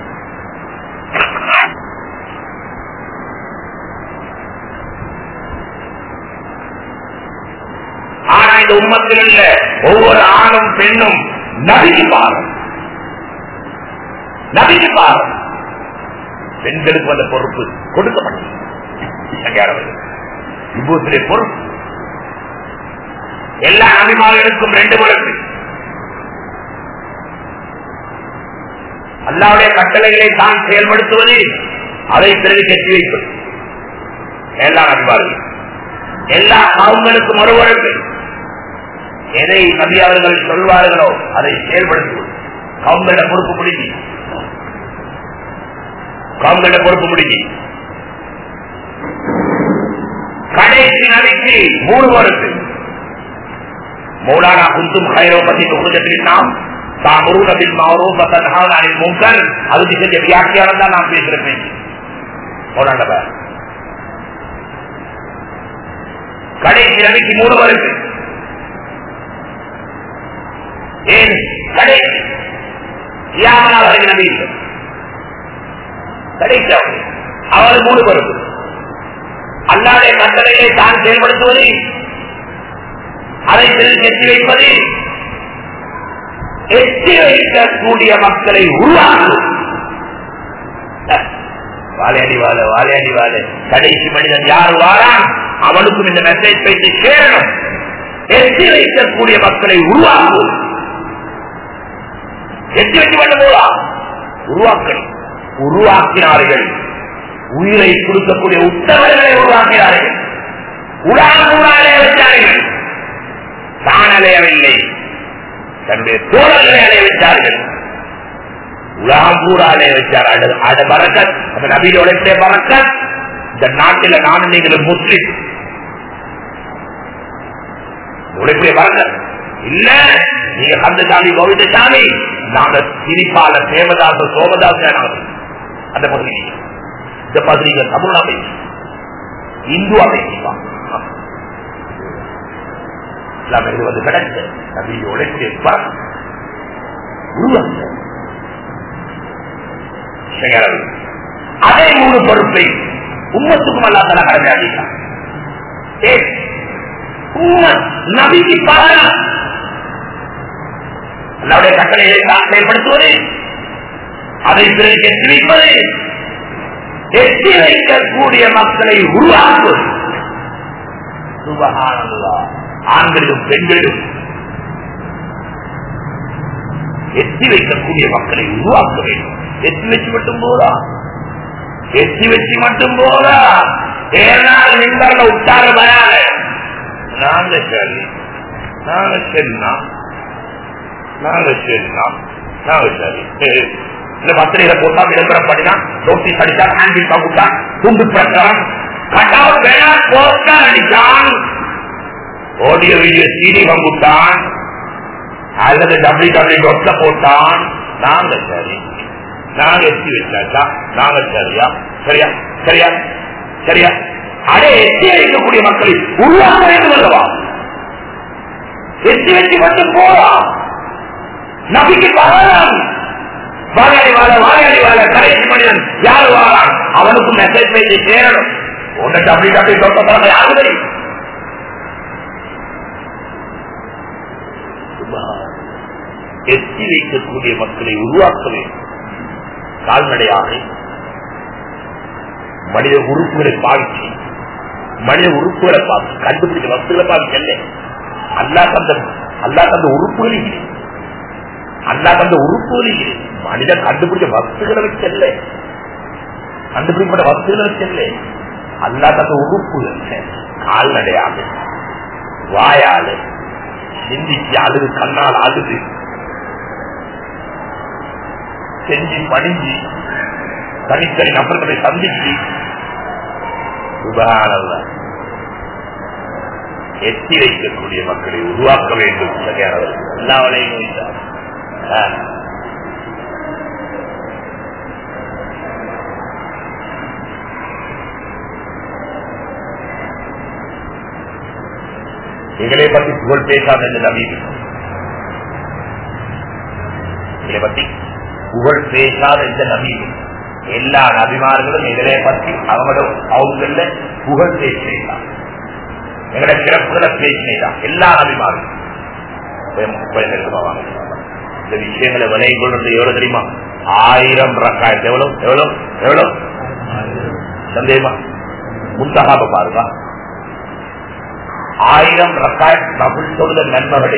ஆனா இந்த உம்மத்தில் உள்ள ஒவ்வொரு ஆணும் பெண்ணும் நபிக்கு பாரம் நபிக்கு பாரம் பெண்களுக்கு அந்த பொறுப்பு கொடுக்கப்பட்டது விபூத்திலே பொறுப்பு எல்லா நபிமார்களுக்கும் ரெண்டு பொறுப்பு அல்லாவுடைய கட்டளைகளை தான் செயல்படுத்துவது அதை பிறகு கெட்டி வைப்பது எல்லா நபிமார்கள் எல்லா கவுங்களுக்கும் ஒரு பொறுப்பு எதை நபி அவர்கள் சொல்வார்களோ அதை செயல்படுத்துவது கவுங்கள பொறுப்பு முடிஞ்சு கவுங்கள பொறுப்பு முடிஞ்சு கடைசி நபிக்கு மூணு பொறுப்பு மௌலானா குந்தும் ஹைரோபதி உலகத்தில் நாம் தாமரூனபின் மாவரூப தன்ஹானின் முங்கர் அதுக்கு செஞ்ச வியாக்கியானம் தான் நான் பேசுறேன் மௌலானா கடைசி நபிக்கு மூணு வருது ஏன் கடைசி யாமனால் வரைக்கும் நபி இல்லை கடைசி அவர் அவர் மூணு வருது அல்லாடைய கட்டளைகளை தான் செயல்படுத்துவது அதை எத்தி வைப்பது எத்தி வைக்கக்கூடிய மக்களை உருவாக்குவது வாழையடி வாழ வாழையடி வாழ கடைசி மனிதன் யார் வாரான் அவனுக்கும் இந்த மெசேஜ் வைத்து சேரணும் எத்தி வைக்கக்கூடிய மக்களை உருவாக்குவது எத்தி வைக்க வேண்டும் போதா உருவாக்கணும் உருவாக்கினார்கள் உயிரை கொடுக்கக்கூடிய உத்தவர்களை உருவாக்கினார்கள் உடாமூடாலே வைத்தார்கள் தான் அலையவில்லை தன்னுடைய தோழர்களை அலைய வைத்தார்கள் உலகம் பூரா அலைய வைத்தார் அது பறக்கத் அந்த நபியோட பறக்கத் இந்த நாட்டில நானும் நீங்களும் முஸ்லிம் உழைப்புடைய பறக்கத் இல்ல நீங்க கந்தசாமி கோவிந்தசாமி நாங்க சிரிப்பால தேவதாச சோமதாச அந்த பகுதி இந்த பகுதியை தமிழ் அமைப்பு இந்து அமைப்பு இஸ்லாமியர்கள் வந்து கிடைச்ச நபியோட உருவாக்க அதே மூணு பொறுப்பை உம்மத்துக்கும் அல்லா தலா கடமையாகிறார் நபிக்கு பாரம் அல்லாவுடைய கட்டளையை தான் செயல்படுத்துவது அதை பிறகு எட்டி வைப்பது எட்டி வைக்கக்கூடிய மக்களை உருவாக்குவது சுபகானந்தா ஆண்களிலும் பெண்களிலும் எத்தி வைக்கக்கூடிய மக்களை உருவாக்க வேண்டும் எத்தி வச்சு மட்டும் போதா எத்தி வச்சு மட்டும் போதா ஏனால் நின்றல உட்கார வராத நாங்க சரி நாங்க சரினா நாங்க சரினா நாங்க சரி இந்த பத்திரிகை போட்டா விளம்பரம் பண்ணினா நோட்டீஸ் அடிச்சா ஹேண்டில் பகுட்டா துண்டு பிரச்சாரம் கட்டாவும் வேணாம் போஸ்டர் அடிச்சான் ஆடியோ வீடியோ சீடி பங்குட்டான் அல்லது டபிள்யூ டபிள்யூ டொட்ல போட்டான் நாங்க சரி நாங்க எத்தி வச்சாச்சா நாங்க சரியா சரியா சரியா சரியா அடே எத்தி வைக்கக்கூடிய மக்களை உருவாக்க வேண்டும் அல்லவா எத்தி வச்சு மட்டும் போலாம் நபிக்கு பகலாம் வாழையாடி வாழ வாழையாடி வாழ கடைசி மனிதன் யாரு வாழான் அவனுக்கும் மெசேஜ் வைத்து சேரணும் ஒன்று டபிள்யூ டபிள்யூ டொட்ல யாரு தெரியும் எத்தி வைக்கக்கூடிய மக்களை உருவாக்க வேண்டும் கால்நடையாக மனித உறுப்புகளை பாவிச்சு மனித உறுப்புகளை பார்த்து கண்டுபிடிக்க வஸ்துகளை பாவிக்கல அல்லா தந்த அல்லா தந்த உறுப்புகள் இல்லை அல்லா தந்த உறுப்புகள் இல்லை மனித கண்டுபிடிச்ச வஸ்துகளை வச்சல்ல கண்டுபிடிக்கப்பட்ட வஸ்துகளை வச்சல்ல அல்லா தந்த உறுப்புகள் கால்நடையாக வாயால சிந்திச்சு அழுது கண்ணால் அழுது செஞ்சு பணிஞ்சு தனித்தனி நபர்களை சந்திச்சு சுபகானல்ல எத்தி வைக்கக்கூடிய மக்களை உருவாக்க வேண்டும் சரியானவர் எல்லாவளையும் வைத்தார் எங்களை பத்தி புகழ் பேசாத என்று நபி எங்களை பத்தி புகழ் பேசாத இந்த நபி எல்லா நபிமார்களும் எங்களை பத்தி அவங்களோட அவங்கள புகழ் பேசினான் எங்களோட சிறப்புகளை பேசினான் எல்லா நபிமார்களும் இந்த விஷயங்களை விலை கொள்றது எவ்வளவு தெரியுமா ஆயிரம் ரக்காயத்து எவ்வளவு எவ்வளவு எவ்வளவு சந்தேகமா முந்தகாப பாருங்க ஆயிரம் ரக்காய் தமிழ் சொல்ல நன்மகளே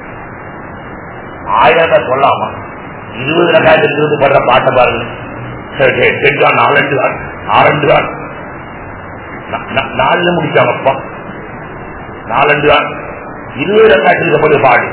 ஆயிரத்தை சொல்லாமா இருபது ரக்காயத்தில் இருந்து படுற பாட்டை பாருங்க சென்றான் நாலண்டு தான் நாலண்டு தான் நாலுல முடிச்சாங்கப்பா நாலண்டு தான் இருபது ரக்காயத்தில் இருக்கப்பட்டு பாடு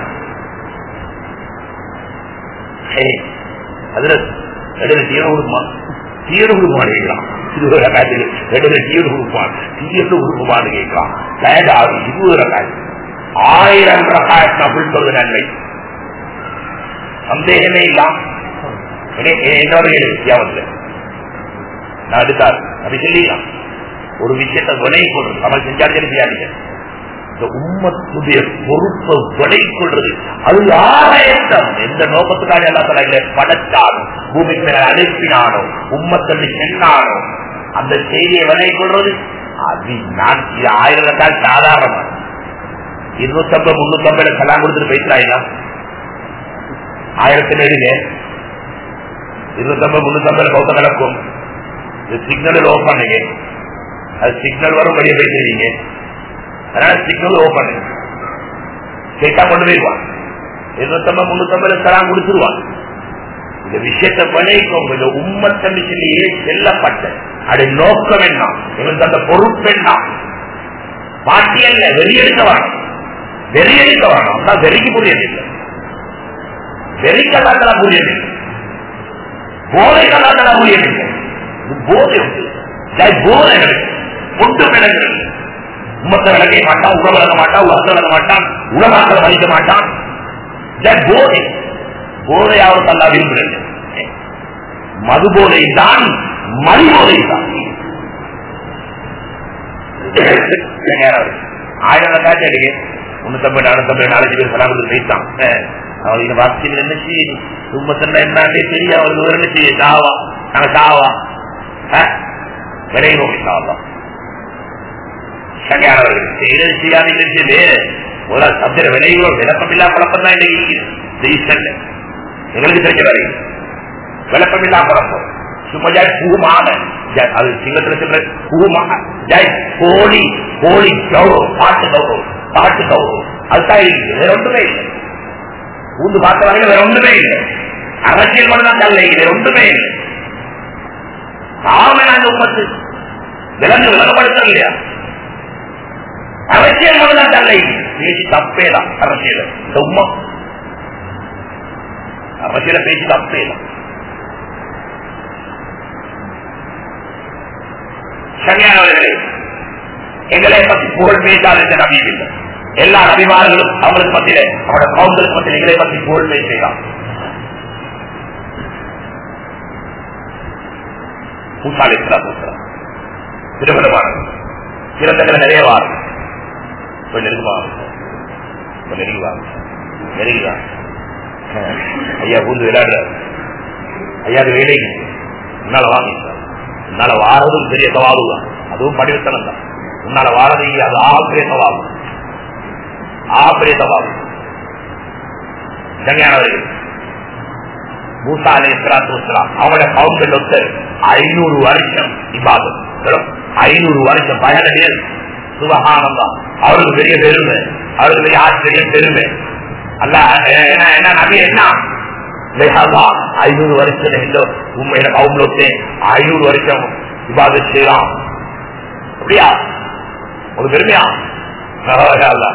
அதுல இடையில தீர உருமா தீர உருமாடு கேட்கலாம் இருபது ரக்காயத்தில் இடையில தீர உருப்பான் தீர உருமாடு கேட்கலாம் தயடாது இருபது ரக்காய் ஆயிரம் ரக்காயத்தை அப்படி சொல்வது நன்மை சந்தேகமே இல்லாம் என்னோட வித்தியாவத்தில் நான் அடுத்தார் அப்படி சொல்லிடலாம் ஒரு விஷயத்தை விலை கொள்றது நம்ம செஞ்சாலும் செய்யாதீங்க இந்த உம்மத்துடைய பொறுப்பை விலை கொள்றது அது ஆராயத்தம் எந்த நோக்கத்துக்காக எல்லா தலைகளை படைச்சானோ பூமிக்கு மேல அனுப்பினானோ உம்மத்தள்ளி சென்னானோ அந்த செய்தியை விலை கொள்றது அது நான் இது ஆயிரத்தால் சாதாரணமா இருநூத்தி ஐம்பது முன்னூத்தி ஐம்பது கலாம் கொடுத்துட்டு பேசுறாங்களா ஆயிரத்தி நெடுங்க இருநூத்தி ஐம்பது முன்னூத்தி ஐம்பது கௌத்த நடக்கும் இது சிக்னல் ஓப் பண்ணுங்க அது சிக்னல் வரும் வெளியே பேசுறீங்க அதனால சிக்னல் ஓப் பண்ணுங்க கேட்டா கொண்டு போயிடுவான் இருநூத்தி ஐம்பது முன்னூத்தி ஐம்பது கலாம் கொடுத்துருவான் இந்த விஷயத்தை விளைவிக்கும் இந்த உம்மத்தமிழிலேயே செல்லப்பட்ட அது நோக்கம் என்ன இவனுக்கு அந்த பொறுப்பு என்ன பாட்டி அல்ல வெளியெடுக்க வேணும் வெளியெடுக்க வேணும் தான் வெறிக்கு புரியதில்லை வெறிக்கலாட்டலாம் புரியதில்லை போதை கலாட்டலாம் புரியதில்லை இது போதை உண்டு போதை ஒன்று விளங்குறது உமத்தை விளக்க மாட்டான் உணவு விளக்க மாட்டான் உலகத்தை விளக்க மாட்டான் உலகாக்களை வலிக்க மாட்டான் போதை போதையாவது தல்லா விரும்புகிறது மது போதை தான் மணி போதை தான் ஆயிரம் காட்சி அடிக்க முன்னூத்தம்பது நானூத்தம்பது நாலஞ்சு பேர் சலாமத்து வைத்தான் அவங்களுக்கு வாக்கியம் என்ன செய்யுது குடும்பத்தில் என்னன்னே தெரியும் அவருக்கு ஒரு என்ன செய்ய சாவா நாங்க சாவா விளைவோம் சாவலாம் சங்கையானவர்கள் செய்யறது செய்யாதீங்க செய்யுது ஒரு சப்ஜர விளைவோம் விளப்பமில்லா குழப்பம் தான் இன்னைக்கு ஈஸ்டர்ல எங்களுக்கு தெரிஞ்ச வரை விளப்பமில்லா குழப்பம் சும்மா ஜாய் பூமான அது சிங்கத்துல சொல்ற பூமாக ஜாய் கோழி கோழி கௌரவம் பாட்டு கௌரவம் பாட்டு கௌரவம் அதுதான் இருக்கு வேற ஒன்றுமே இல்லை ஊந்து பார்த்த வரைக்கும் வேற ஒன்றுமே இல்லை அரசியல் மட்டும் தான் வேற ஒன்றுமே இல்லை சாம நாங்க உமத்து விலங்கு விலகப்படுத்த இல்லையா அரசியல் மட்டும் தான் தல்லை பேசி தப்பே தான் அரசியல் இந்த உமா அரசியல பேசி தப்பே தான் சரியானவர்களே எங்களை பற்றி புகழ் பேசாத என்ற நம்பிக்கை இல்லை எல்லா நபிமார்களும் அவங்களுக்கு மத்தியில அவரோட கவுண்டருக்கு மத்தியில் எங்களை பற்றி புகழ் பேசலாம் பூசாலை திருமணமான சிறந்தங்களை நிறைய வாரம் கொஞ்சம் நெருங்குவா கொஞ்சம் நெருங்குவா நெருங்குவா ஐயா பூந்து விளையாடுற ஐயா அது வேலைக்கு உன்னால வாங்க உன்னால வாரதும் பெரிய சவாலு தான் அதுவும் படிவத்தனம் தான் உன்னால வாரது அது ஆசிரிய சவாலு ஆசிரிய சவாலு ஜங்கையானவர்கள் மூசா அலி இஸ்லாத்து வஸ்லாம் அவங்களோட கவுண்டர் ஒருத்தர் ஐநூறு வருஷம் இபாதம் ஐநூறு வருஷம் பயணங்கள் சுபகானந்தா அவருக்கு பெரிய பெருமை அவருக்கு பெரிய ஆச்சரியம் பெருமை அல்ல என்ன நபி என்ன ஐநூறு வருஷம் இந்த உண்மையில கவுண்டர் ஐநூறு வருஷம் விவாத செய்யலாம் அப்படியா ஒரு பெருமையா அல்ல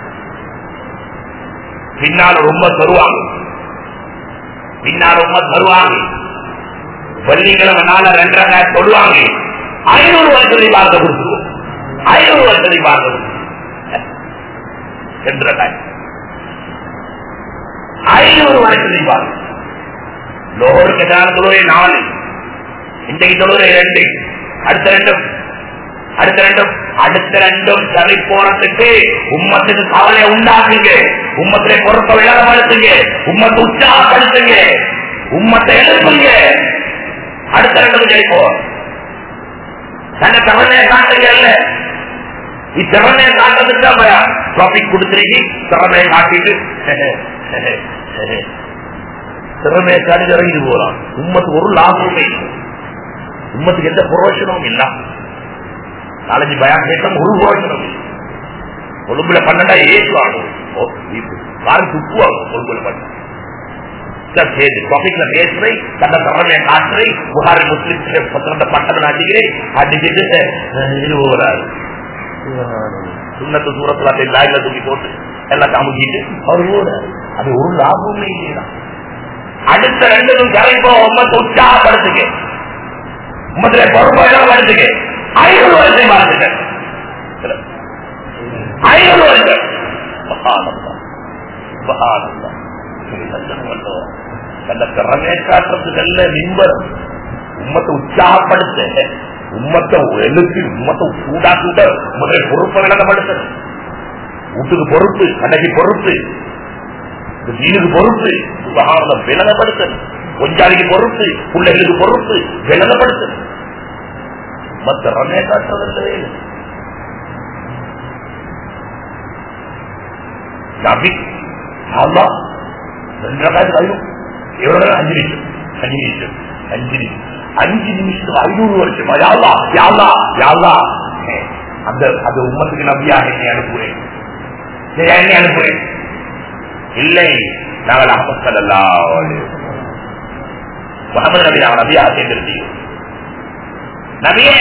பின்னால் ரொம்ப தருவாங்க பின்னால் ரொம்ப தருவாங்க வெள்ளிக்கிழமை நாள ரெண்டரை சொல்லுவாங்க ஐநூறு வருஷத்தை பார்க்க கொடுத்துருவோம் ஐநூறு வருஷத்தை பார்க்க ரெண்டரை ஐநூறு வருஷத்தை பார்க்க லோகருக்கு எதிரான தொழுகை நாலு இன்றைக்கு தொழுகை ரெண்டு அடுத்த ரெண்டு அடுத்த ரெண்டும் அடுத்த ரெண்டும் சரி போறதுக்கு உம்மத்துக்கு கவலை உண்டாக்குங்க உம்மத்திலே பொறுப்பை விளங்கப்படுத்துங்க உம்மத்தை உற்சாகப்படுத்துங்க உம்மத்தை எழுப்புங்க அடுத்த ரெண்டும் சரி போ தன்னை திறமையை காட்டுங்க இல்ல இத்திறமையை காட்டுறதுக்கு தான் டாபிக் கொடுத்துருக்கி திறமையை காட்டிட்டு திறமையை காட்டி இறங்கி போறான் உம்மத்துக்கு ஒரு லாபமே இல்லை. உம்மத்துக்கு எந்த புரோஷனமும் இல்ல நாலஞ்சு பயம் கேட்டும் ஒரு புரோஷனம் இல்லை கொழும்புல பண்ணா ஏசுவாங்க காரி துப்புவாங்க கொழும்புல பண்ண டாபிக்ல பேசுறேன் தன்னை திறமையை காட்டுறேன் புகாரி முஸ்லிம் பத்திரத்தை பட்டம் அடிக்கிறேன் அடிச்சுட்டு இது போகிறாரு சுண்ணத்து தூரத்துல அப்படியே பேக்ல தூக்கி போட்டு எல்லாம் காமிக்கிட்டு அவர் போறாரு அது ஒரு லாபமே இல்லையா அடுத்த ரெண்டு கரைப்போ உம்மத்தை உற்சாகப்படுத்துங்க உம்மத்துல பொறுப்பாக வருதுங்க ஐநூறு வருஷம் பார்த்துங்க ஐநூறு வருஷம் மகானந்தம் மகானந்தம் தந்த திறமையை காட்டுறதுக்கல்ல நிம்பர் உம்மத்தை உற்சாகப்படுத்த உம்மத்தை எழுத்து உம்மத்தை சூடா சூட உம்மத்தை பொறுப்பை விளங்கப்படுத்த வீட்டுக்கு பொறுப்பு கடைக்கு பொறுப்பு வீடுக்கு பொறுப்பு சுகாதாரம் விளங்கப்படுத்த கொஞ்சாளிக்கு பொறுப்பு பிள்ளைகளுக்கு பொறுப்பு விளங்கப்படுத்த மற்ற ரமே காட்டுறதில்லை நபி ஆமா ரெண்டு ரகாயத்து ஐநூறு எவ்வளவு அஞ்சு நிமிஷம் அஞ்சு நிமிஷம் அஞ்சு நிமிஷம் அஞ்சு நிமிஷம் ஐநூறு வருஷம் யாழ்லா யாழ்லா யாழ்லா அந்த அது உம்மத்துக்கு நம்பியாக என்னை அனுப்புறேன் என்னை அனுப்புறேன் இல்லை நாங்கள் அகமத்தல்லா முகமது நபி நாங்கள் நபியாக சேர்ந்திருந்தீங்க நபியே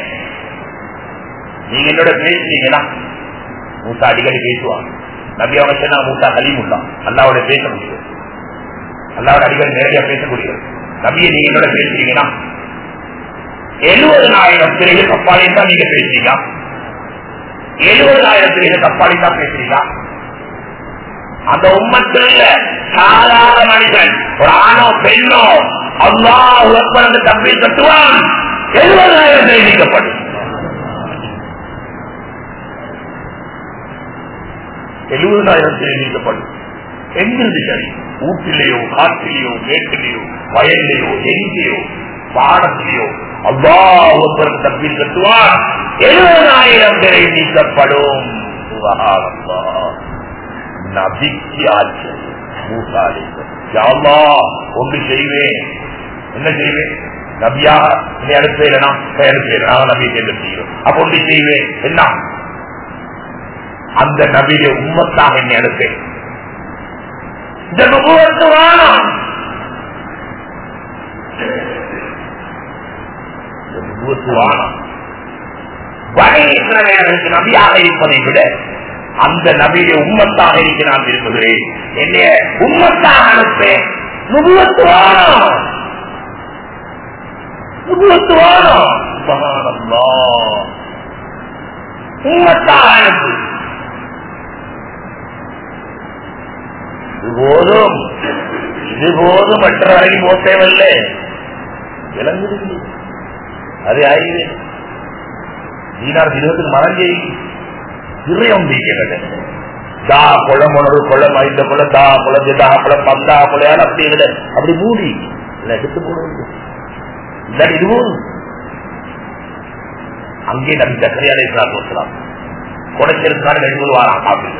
நீங்க என்னோட பேசுறீங்கன்னா மூத்தா அடிக்கடி பேசுவாங்க நபி அவங்க சொன்னா மூத்தா கலிமுல்லா அல்லாவோட பேச முடியும் அல்லாவோட அடிக்கடி நேரடியா பேசக்கூடியது நபியை நீங்க என்னோட பேசுறீங்கன்னா எழுபதனாயிரம் பிறகு கப்பாளி தான் நீங்க பேசுறீங்க எழுபதாயிரம் பிறகு கப்பாளி தான் பேசுறீங்க அந்த உம்மத்தில் சாதாரண மனிதன் ஒரு ஆணோ பெண்ணோ அல்லாஹ் அந்த தம்பி கட்டுவான் எழுபதாயிரம் தெரிவிக்கப்படும் எழுபதாயிரம் தெரிவிக்கப்படும் எங்கிருந்து சரி ஊட்டிலேயோ காட்டிலேயோ மேட்டிலேயோ வயல்லையோ எங்கேயோ பாடத்திலேயோ அல்லாஹ் ஒருத்தருக்கு தப்பி கட்டுவான் எழுபதாயிரம் பேரை நீக்கப்படும் நபிக்கு ஆச்சரியம் மூசாலே யாவா ஒன்று செய்வேன் என்ன செய்வேன் நபியா நீ அனுப்பல நான் அனுப்பல நான் நபியை தேர்ந்து செய்கிறோம் அப்ப ஒன்று செய்வேன் என்ன அந்த நபியை உம்மத்தாக என்னை அனுப்பேன் இந்த நுபுவத்து வேணாம் இந்த நுபுவத்து வேணாம் வரை இஸ்ரவேலருக்கு நபியாக இருப்பதை விட அந்த நபியை உம்மத்தாக இருக்க நான் விரும்புகிறேன் என்னைய உம்மத்தாக அனுப்பேன் நுபுவத்து வேணாம் நுபுவத்து வேணாம் சுபஹானல்லாஹ். உம்மத்தாக அனுப்பு இது போதும் இது போதும் மற்ற வரைக்கும் போத்தேவல்ல விளங்குது அது ஆயுது நீனார் இருபத்துக்கு மறைஞ்சு சிறியம் நீக்கிறது தா குளம் உணர்வு குளம் ஐந்த குளம் தா குளம் தா குளம் பந்தா குளையால் அப்படி இல்லை அப்படி மூடி இல்லை எடுத்து போடுவது இல்லாட்டி இது போதும் அங்கே நபி சக்கரையாலே சொல்லலாம் குடைச்சிருக்கான ரெண்டு மூணு வாரம் சாப்பிடுது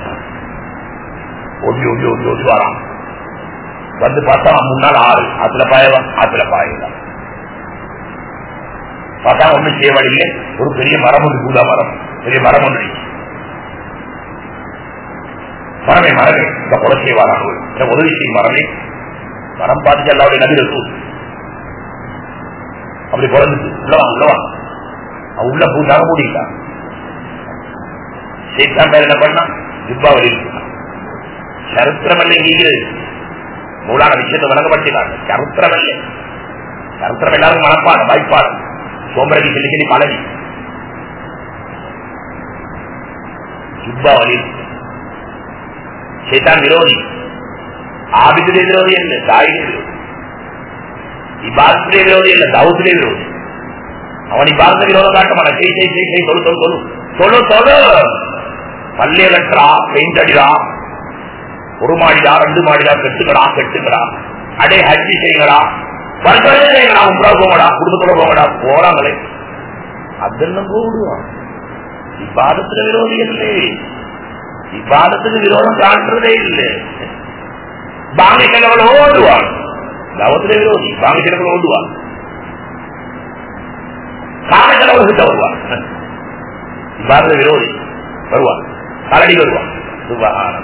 ஒடி ஒடி ஒடி ஒடி வாராம் வந்து பார்த்தா முன்னால் ஆறு ஆத்துல பாயவா ஆத்துல பாயல பார்த்தா ஒண்ணு செய்யவழியே ஒரு பெரிய மரம் ஒன்று கூட மரம் பெரிய மரம் ஒன்று இருக்கு. மரமே மரமே இந்த குலசை வாராங்க இந்த உதவி செய்யும் மரமே மரம் பார்த்துட்டு எல்லாருடைய நதி இருக்கும் அப்படி குறைஞ்சிச்சு உள்ளவா உள்ளவா அவன் உள்ள பூஜாக மூடிட்டான் சேத்தான் பேர் என்ன பண்ணா ஜிப்பாவளி சரித்திரமல்ல எங்கிறது மூலான விஷயத்தை வழங்கப்பட்டினாங்க சரித்திரமல்ல சரித்திரம் எல்லாரும் மனப்பாடம் வாய்ப்பாடம் சோமரடி செல்லுகிரி பழனி ஜிப்பாவளி சேத்தான் விரோதி ஆபித்துடைய விரோதி அல்ல தாயுடைய விரோதி இபாத்துடைய விரோதி அல்ல தவுத்துடைய விரோதி அவனை பார்த்த விரோதம் காட்ட மாட்டான் செய் செய் செய் செய் சொல்லு சொல்லு சொல்லு சொல்லு சொல்லு பள்ளிய கட்டுறா பெயிண்ட் அடிடா ஒரு மாடிடா ரெண்டு மாடிடா கட்டுக்கடா கட்டுக்கடா அடே ஹஜ்ஜி செய்யுங்கடா வருஷம் செய்யுங்கடா உங்களா போங்கடா குடும்பத்தோட போங்கடா போறாங்களே அதெல்லாம் போடுவான் இப்பாதத்துல விரோதி இல்லை இப்பாதத்துக்கு விரோதம் காட்டுறதே இல்லை பாங்க செலவுல ஓடுவான் தவத்துல விரோதி பாங்க செலவுல ஓடுவான் கால செலவு கிட்ட வருவான் இப்பாத விரோதி வருவான் கரடி வருவான் சுபகாரம்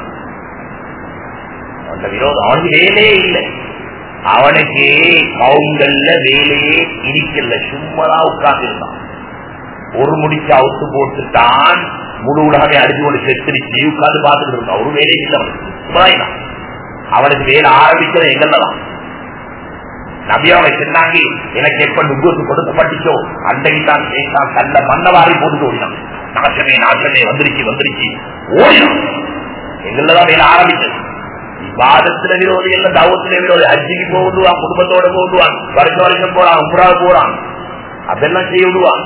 அந்த விரோதம் அவனுக்கு வேலையே இல்லை அவனுக்கு கவுங்கல்ல வேலையே இருக்கல சும்மாதான் உட்கார்ந்து இருந்தான் ஒரு முடிச்சு அவுத்து போட்டுட்டான் முழு உலகமே அடிச்சு கொண்டு செத்துருச்சு உட்கார்ந்து பார்த்துட்டு இருந்தான் ஒரு வேலையும் இல்லை அவனுக்கு சும்மா அவனுக்கு வேலை ஆரம்பிச்சது எங்கல்ல தான் நபியாவை சொன்னாங்க எனக்கு எப்ப நுகுத்து கொடுக்கப்பட்டுச்சோ அன்றைக்கு தான் கேட்டான் கல்ல மண்ணவாரி போட்டுட்டு ஓடினான் நாசமே நாசமே வந்துருச்சு வந்துருச்சு ஓடினான் எங்கள்லதான் வேலை ஆரம்பிச்சது வாதத்துல விரோதி இல்ல தவத்துல விரோதி அஜிக்கு போடுவான் குடும்பத்தோட போடுவான் வருஷம் வருஷம் போறான் உம்ரா போறான் அதெல்லாம் செய்ய விடுவான்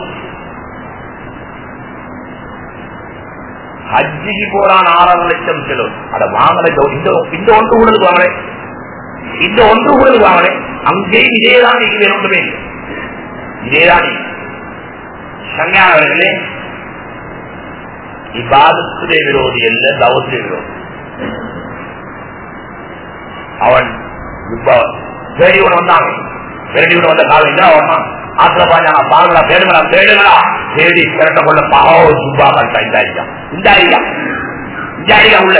ஹஜ்ஜிக்கு போறான் ஆறரை லட்சம் கிலோ அத வாங்கல இந்த இந்த ஒன்று ஊழல் வாங்கினேன் இந்த ஒன்று ஊழல் வாங்கினேன் அங்கே இதேதான் நீங்க வேற ஒன்றுமே இல்லை இதேதான் நீ சங்கானவர்களே இபாதத்திலே விரோதி அல்ல தவத்திலே விரோதி அவன் இப்ப தேடியோட வந்தாங்க தேடியோட வந்த காலம் என்ன அவன் ஆத்திர பாஞ்சா பாருங்களா தேடுங்களா தேடுங்களா தேடி திரட்ட கொள்ள பாவ சுப்பா கட்டா இந்த ஐயா இந்த ஐயா இந்த ஐயா உள்ள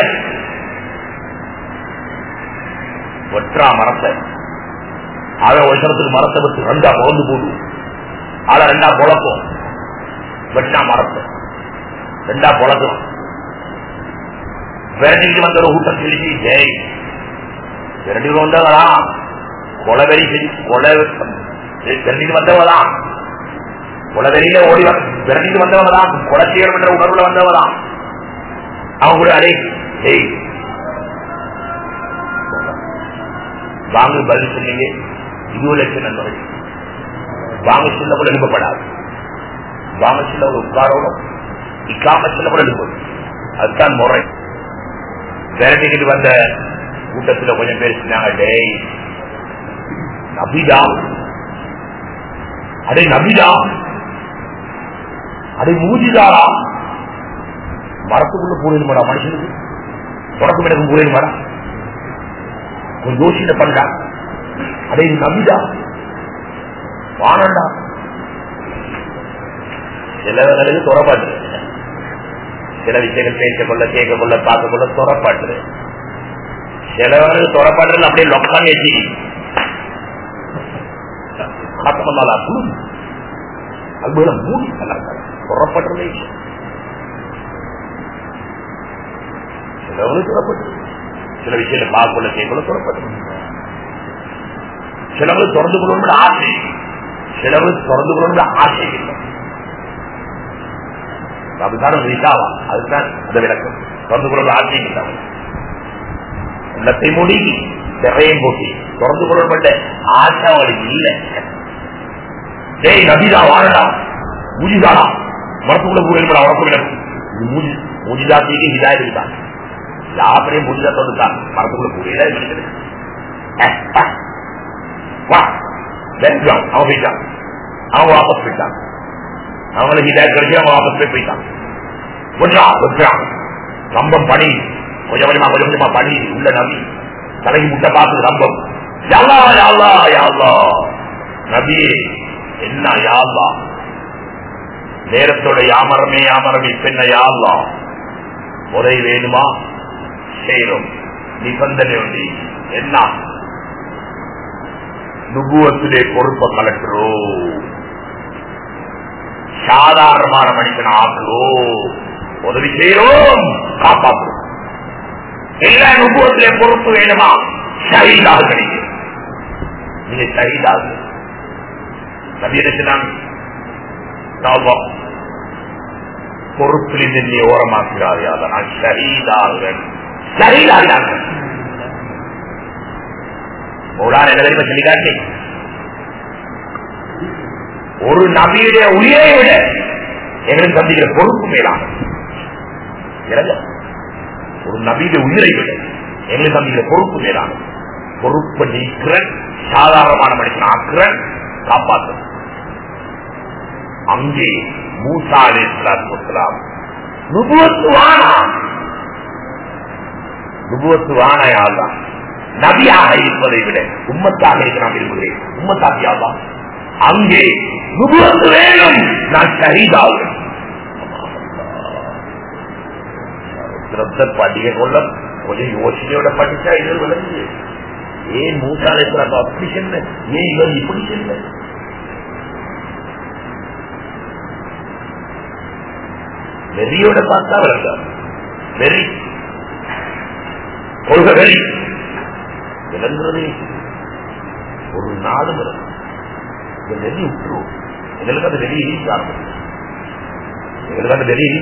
ஒற்றா மரத்தை அவன் வருஷத்துக்கு மரத்தை விட்டு ரெண்டா பிறந்து போடுவோம் அதை ரெண்டா பொழப்போம் வெட்டா மரத்தை ரெண்டா பொழக்கும் விரட்டிட்டு வந்த ஒரு கூட்டம் சொல்லி ஜெய் விரட்டி வந்தவங்களா கொலவெறி கொலை விரட்டிட்டு வந்தவங்கதான் கொலவெறியில ஓடி விரட்டிட்டு வந்தவங்கதான் கொலை செய்யணும் என்ற உணர்வுல வந்தவங்கதான் அவங்க கூட அடே ஜெய் வாங்க பதில் சொன்னீங்க இருபது லட்சம் நண்பர்கள் வாங்க சொல்ல கூட எழுப்பப்படாது வாங்க சொல்ல ஒரு உட்காரோடும் இக்காம சொல்ல கூட எழுப்பது அதுதான் முறை விரட்டிக்கிட்டு வந்த கூட்டத்தில் கொஞ்சம் பேர் சொன்னாங்க டேய் நபிதா அடே நபிதா அடே மூஜிதாரா மரத்துக்குள்ள பூரிடுமாடா மனுஷனுக்கு தொடக்கம் எனக்கு பூரிடுமாடா கொஞ்சம் யோசிக்க பண்ணா அடே இது நபிதா வானண்டா சிலவர்களுக்கு துறப்பாட்டு சில விஷயங்கள் பேச கொள்ள கேட்க கொள்ள பார்க்க கொள்ள துறப்பாட்டு சிலவர்கள் துறப்பாட்டு அப்படியே லொக்காங்க வச்சு காத்தமல்லாலா குழு அது மூடி துறப்பட்டதே சிலவர்கள் துறப்பட்டு சில விஷயங்களை பார்க்க கொள்ள கேட்க கொள்ள துறப்பட்டு சிலவர்கள் திறந்து கொள்ளணும் ஆசை சிலவர்கள் திறந்து கொள்ளணும் ஆசை இல்லை அதுதான் விசாவா அதுதான் அந்த விளக்கம் திறந்து கொள்ள ஆசை இல்லை உள்ளத்தை மூடி திரையும் போட்டி திறந்து கொள்ளப்பட்ட ஆசை அவளுக்கு இல்லை டேய் நபிதா வாழடா மூஜிதாடா மரத்துக்குள்ள கூறிய அவனுக்கு இது மூஜி மூஜிதாத்திக்கு ஹிதாயத் இருக்கான் யாப்பரையும் மூஜிதா தொண்டுதான் மரத்துக்குள்ள கூறியதா இருக்குது வா வென்றான் அவன் போயிட்டான் அவன் வாபஸ் போயிட்டான் அவங்களுக்கு ஹிதாயத் கிடைச்சி அவன் வாபஸ் போய் போயிட்டான் வென்றா வென்றான் ரம்பம் பணி கொஞ்சம் கொஞ்சமா கொஞ்சம் கொஞ்சமா பணி உள்ள நபி தலைக்கு முட்டை பார்த்து ரம்பம் யாவா யாவா யாவா நபியே என்ன யாவா நேரத்தோட யாமரமே யாமரம் இப்பென்ன யாவா முறை வேணுமா செய்யணும் நிபந்தனை உண்டு என்ன நுகுவத்திலே பொறுப்பை கலட்டுறோ சாதாரணமான மனிதன் ஆகுறோ உதவி செய்யறோம் காப்பாற்றுறோம் எல்லா நுகுவத்திலே பொறுப்பு வேணுமா ஷஹீதாக கிடைக்கும் நீங்க ஷஹீதாக நவீனத்தினான் பொறுப்பில் நின்று ஓரமாக்கிறாரே அதை நான் ஷஹீதாக ஷஹீதாக மௌலான என்ன தெரியுமா சொல்லி காட்டி ஒரு நபியுடைய உயிரை விட எங்களுக்கு சந்திக்கிற பொறுப்பு மேலான ஒரு நபியுடைய உயிரை விட எங்களுக்கு சந்திக்கிற பொறுப்பு மேலான பொறுப்பை நீக்கிறன் சாதாரணமான மனிதன் ஆக்குறன் காப்பாற்ற அங்கே மூசா அலி இஸ்லாம் நுபுவத்து வானா நுபுவத்து வானையால்தான் நபியாக இருப்பதை விட உம்மத்தாக இருக்க நான் விரும்புகிறேன் உம்மத்தாக்கியாதான் அங்கே நுபுவத்து வேணும் நான் ஷஹீதாகும் படிக்க கொள்ள கொஞ்சம் யோசனையோட படிச்சா இது விளங்குது ஏன் மூசாலை அப்படி செல்ல ஏன் இவர் இப்படி செல்ல வெறியோட பார்த்தா விளங்காது வெறி கொள்கை வெறி விளங்குறதே ஒரு நாடு விளங்கும் இந்த வெறி விட்டுருவோம் எங்களுக்கு அந்த வெறி ரீச் ஆகும் எங்களுக்கு அந்த வெறி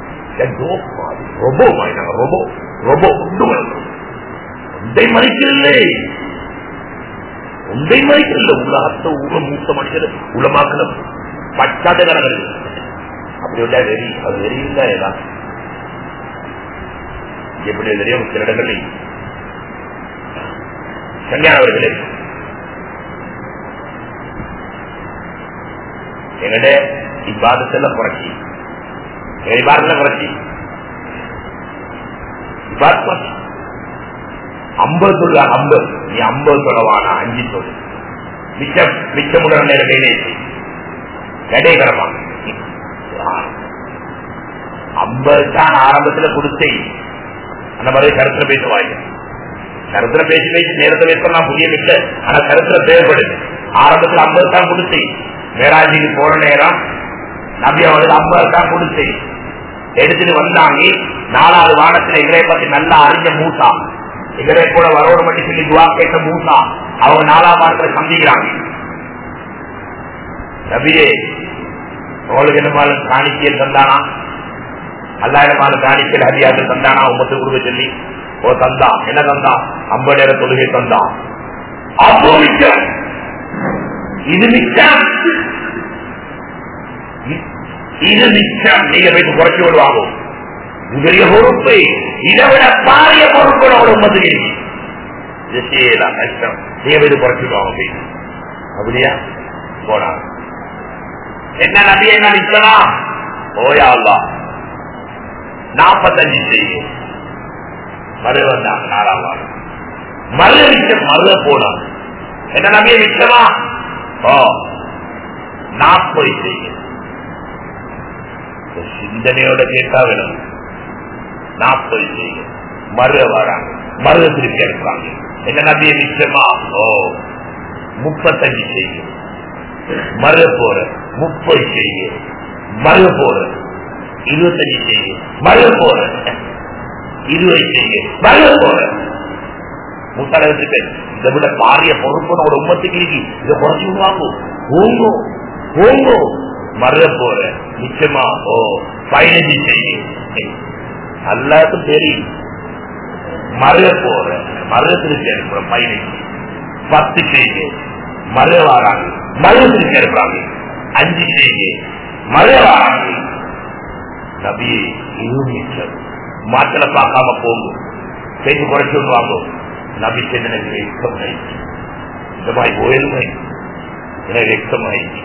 ரொபோ வாங்கினாங்க ரொபோ ரொபோ உண்டு வளர்ந்தோம் உண்டை மறைக்கிறல்லே உண்டை மறைக்கிறல்ல உலகத்தை ஊர மூத்த மனிதர் உலமாக்கல பச்சாத கணக்கு அப்படி உள்ள வெறி அது வெறி இல்ல ஏதான் எப்படி தெரியும் சில இடங்களில் கல்யாணவர்களே எங்கட இவ்வாதத்துல குறைச்சி இவ்வாதத்துல குறைச்சி இவ்வாறு ஐம்பது சொல்ல ஐம்பது நீ ஐம்பது சொல்லவானா அஞ்சு சொல்லு மிச்சம் மிச்சமுடன் நேரம் கையிலே கடைகரமா ஐம்பது தான் ஆரம்பத்துல கொடுத்தேன் அந்த மாதிரி கருத்துல பேசுவாங்க கருத்துல பேசி பேசி நேரத்தை பேச நான் புரிய விட்டு ஆனா கருத்துல தேவைப்படுது ஆரம்பத்துல ஐம்பது தான் கொடுத்தேன் மேராஜிக்கு போற நேரம் நபி அவளுக்கு ஐம்பது தான் கொடுத்தேன் எடுத்துட்டு வந்தாங்க நாலாவது வானத்துல எங்களை பத்தி நல்லா அறிஞ்ச மூசா எங்களை கூட வரோடு மட்டும் சொல்லி துவா கேட்ட மூசா அவங்க நாலாம் வாரத்துல சந்திக்கிறாங்க நபியே அவளுக்கு என்ன காணிக்கையில் தந்தானா அல்லாயிரமான காணிக்கையில் ஹரியாக தந்தானா உமத்து கொடுக்க சொல்லி ஓ தந்தா என்ன தந்தா ஐம்பது நேர தொழுகை தந்தா அப்போ மிச்சம் இது மிச்சம் இது மிச்சம் நீங்க போயிட்டு குறைச்சி விடுவாங்க பெரிய பொறுப்பு இதை விட பாரிய பொறுப்பு நம்ம உமத்துக்கு இது செய்யலாம் கஷ்டம் நீங்க போயிட்டு குறைச்சிடுவாங்க அப்படியா போனாங்க என்ன நபியை நான் நிக்கலாம் ஓயா அல்லா நாற்பத்தஞ்சு செய்யும் மறு வந்தாங்க நாலாம் வாரம் மறு மிச்சம் மறு போனாங்க என்ன நபியை மிச்சமா ஓ நாற்பது செய்யும் சிந்தனையோட கேட்டா வேணும் நாற்பது செய்யும் மறு வராங்க மறு திருப்பி எடுப்பாங்க என்ன நபியை மிச்சமா ஓ முப்பத்தஞ்சு செய்யும் மறு போற முப்பது செய்ய மறு போற இருபத்தஞ்சு செய்ய மறு போற இருபது செய்ய மறு போற முத்தளவுக்கு இதை விட பாரிய பொறுப்பு நம்ம உம்மத்துக்கு இருக்கு இதை குறைச்சு விடுவாங்க ஓங்கோ ஓங்கோ மறு போற நிச்சயமா ஓ பதினஞ்சு செய்ய எல்லாருக்கும் தெரியும் மறு போற மருகத்திற்கு இருக்கிற பதினஞ்சு பத்து செய்ய மறு வாராங்க மருகத்திற்கு இருக்கிறாங்க அஞ்சு செய்ய மறு வாராங்க நபியை இருநீச்சல் மாற்றல பார்க்காம போகும் பேச்சு குறைச்சு விடுவாங்க நபி சென்று எனக்கு வெக்கமாயிடுச்சு இந்த மாதிரி ஓயல்மை எனக்கு வெக்கமாயிடுச்சு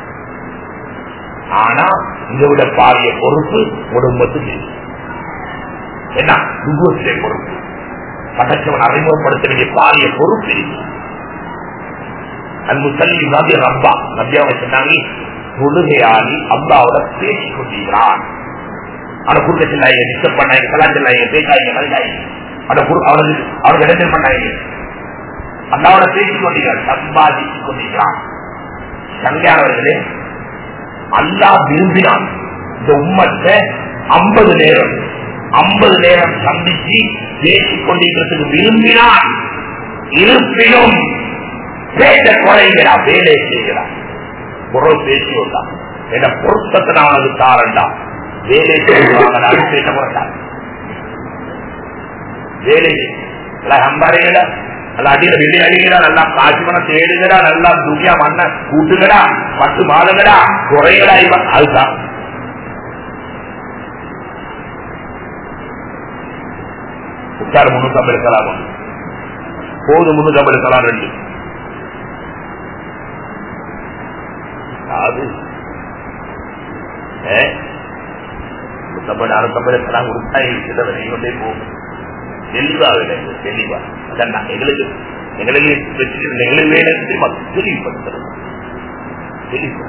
ஆனா இதை விட பாரிய பொறுப்பு குடும்பத்துக்கு என்ன குடும்பத்திலே பொறுப்பு படைச்சவன் அறிமுகப்படுத்த வேண்டிய பாரிய பொறுப்பு இருக்கு அன்பு தள்ளி நபி ரப்பா நபியாவை சொன்னாங்க தொழுகையாளி அல்லாவோட பேசிக் கொண்டிருக்கிறான் அவனை குறுக்க செல்லாங்க டிஸ்டர்ப் பண்ணாங்க கலாம் செல்லாங்க பேசாங்க கலைஞாங்க அவனை அவனுக்கு அவனுக்கு இடத்தில் பண்ணாங்க அல்லாவோட பேசிக் கொண்டிருக்கிறான் சம்பாதித்துக் கொண்டிருக்கிறான் சங்கையானவர்களே அல்லா விரும்பினான் இந்த உம்மத்தை ஐம்பது நேரம் ஐம்பது நேரம் சந்திச்சு பேசிக் கொண்டிருக்கிறதுக்கு விரும்பினான் இருப்பினும் பேச குறைகிறா வேலை செய்கிறான் குறை பேசி வந்தான் என்ன பொருத்தத்தை நான் அவனுக்கு தாரண்டா வேலை செய்வாங்க நான் பேச மாட்டான் வேலை அம்பாரையில நல்லா அடியில வெளியே அடிக்கிறா நல்லா காசு பணம் தேடுகிறா நல்லா துணியா மண்ண கூட்டுகிறா பத்து மாதங்கடா குறையடா இவன் அதுதான் உச்சாரு முன்னூத்தி ஐம்பது இருக்கலாம் போது முன்னூத்தி ஐம்பது இருக்கலாம் ரெண்டு அது முத்தம்பது அறுபத்தம்பது இருக்கலாம் கொடுத்தா சிலவரை கொண்டே போகும் தெளிவா வேணும் தெளிவா அதான் எங்களுக்கு எங்களுக்கு எங்களுக்கு வேணும் தெரியுமா தெளிவுபடுத்துறது தெளிவு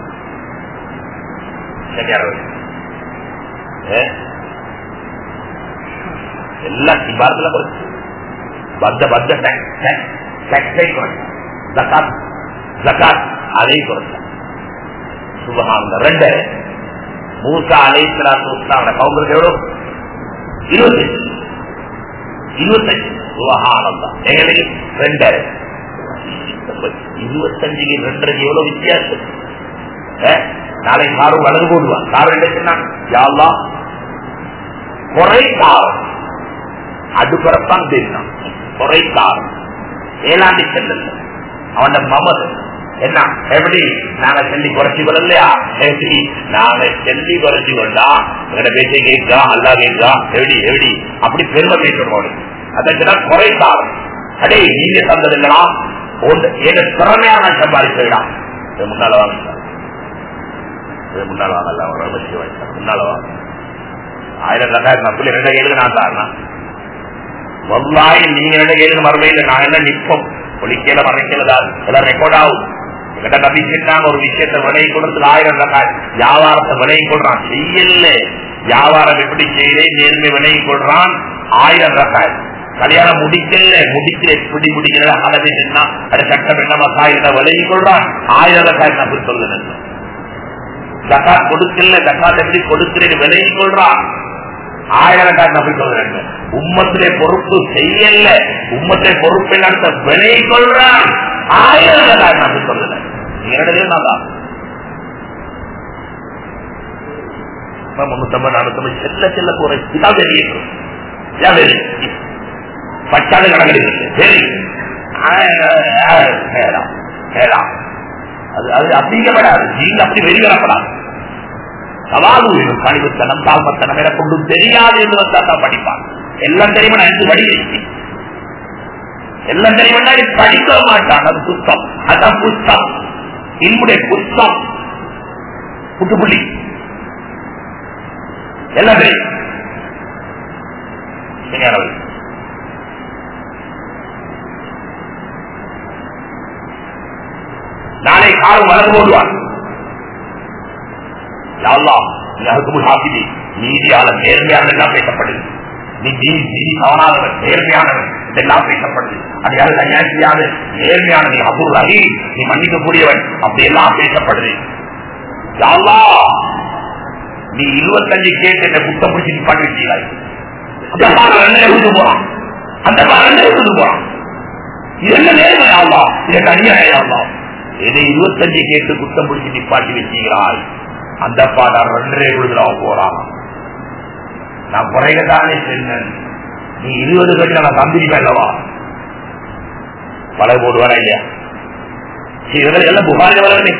எல்லா சிபாரத்துல குறைச்சு பத்த பத்த டேக்ஸை குறைச்சு ஜக்காத் ஜக்காத் அதையும் குறைச்ச சுபகாங்க ரெண்டு மூசா அலைசலாத்து அவனை கவுங்களுக்கு எவ்வளவு இருபத்தஞ்சு இருபத்தஞ்சு சுபகானந்தம் எங்களுக்கு ரெண்டரை இருபத்தஞ்சுக்கு ரெண்டரைக்கு எவ்வளவு வித்தியாசம் நாளை காரும் வலது போடுவான் காரம் என்ன சொன்னான் யாழ்லாம் குறை காரம் அடுப்பறத்தான் தெரியும் குறை காரம் ஏழாண்டி செல்லல அவன் மமது என்ன எப்படி நாங்க செல்லி குறைச்சி கொள்ளலையா எப்படி நாங்க செல்லி குறைச்சி கொண்டா எங்கட பேச்சை கேட்கா அல்லா கேட்கா எப்படி எப்படி அப்படி பெருமை பேசணும் அதற்கு குறை காரம் அடே நீங்க தந்தது இல்லனா எங்க திறமையா நான் சம்பாதிச்சிடலாம் முன்னால வாங்க முன்னால வாங்கல முன்னால வாங்க ஆயிரம் ரெண்டாயிரம் நான் சொல்லி ரெண்டு கேளுங்க நான் தாரணா வல்லாய் நீங்க ரெண்டு கேளுங்க மறுமையில நான் என்ன நிற்போம் ஒளிக்கல மறைக்கலதா எல்லாம் ரெக்கார்ட் ஆகும் எங்கிட்ட நம்பி கேட்டாங்க ஒரு விஷயத்த விலை கொடுத்து ஆயிரம் ரகாய் வியாபாரத்தை விலை கொள்றான் செய்யல வியாபாரம் எப்படி செய்யறேன் நேர்மை விலை கொள்றான் ஆயிரம் ரகாய் கல்யாணம் முடிக்கல முடிக்கல எப்படி முடிக்கல அளவு என்ன அது சட்டம் என்ன மசாயில விலகி கொள்றான் ஆயிரம் ரகாய் நம்பி சொல்லுங்க ஜக்காத் கொடுக்கல ஜக்காத் எப்படி கொடுக்கிறேன் விலகி கொள்றான் ஆயிரக்கார் நம்பி சொல்றேன் உம்மத்திலே பொறுப்பு செய்யல உம்மத்தை பொறுப்பு நடத்த விலகி கொள்றான் ஆயிரக்கார் நம்பி சொல்றேன் இரண்டு நான் தான் முன்னூத்தம்பது நானூத்தம்பது செல்ல செல்ல போற இதான் வெளியே பச்சாடு கணக்கு சரி அது அது அப்படிங்கப்படாது நீங்க அப்படி வெளிவரப்படாது சவாலு வேணும் கழிவுத்தனம் தாழ்மத்தனம் என கொண்டும் தெரியாது என்று வந்தால் படிப்பான் எல்லாம் தெரியுமா நான் என்று வடி எல்லாம் தெரியுமா படிக்க மாட்டான் அது புத்தம் அதான் புத்தம் என்னுடைய புத்தம் புட்டுப்புள்ளி எல்லாம் தெரியும் சரியானவர்கள் நாளை காலம் வளர்ந்து போடுவான் நீதியாளர் நேர்மையாளர் எல்லாம் பேசப்படுது நீ நீதி தவறாதவன் நேர்மையானவன் இதெல்லாம் பேசப்படுது அது யாரு கன்னியாசிரியாது நேர்மையான நீ அபுர் ரஹி நீ மன்னிக்கக்கூடியவன் அப்படி எல்லாம் பேசப்படுது நீ இருபத்தஞ்சு கேட்டு என்ன குத்தம் பிடிச்சி நீ பண்ணி வச்சீங்க அந்த பாடம் என்ன எழுந்து போறான் அந்த பாடம் என்ன எழுந்து போறான் இது என்ன நேர்மை ஆகலாம் இதை கன்னியாயம் ஆகலாம் இதை இருபத்தஞ்சு கேட்டு குத்தம் பிடிச்சி நிப்பாட்டி வச்சீங்களாய் அந்த பாடம் ரெண்டரை விழுதுலாம் போறான் நான் குறைகத்தானே சென்னேன் நீ இருபது கட்டி நான் தந்திரிப்பேன் அல்லவா பல போடுவாரா இல்லையா இதெல்லாம் எல்லாம் புகாரில் வரவே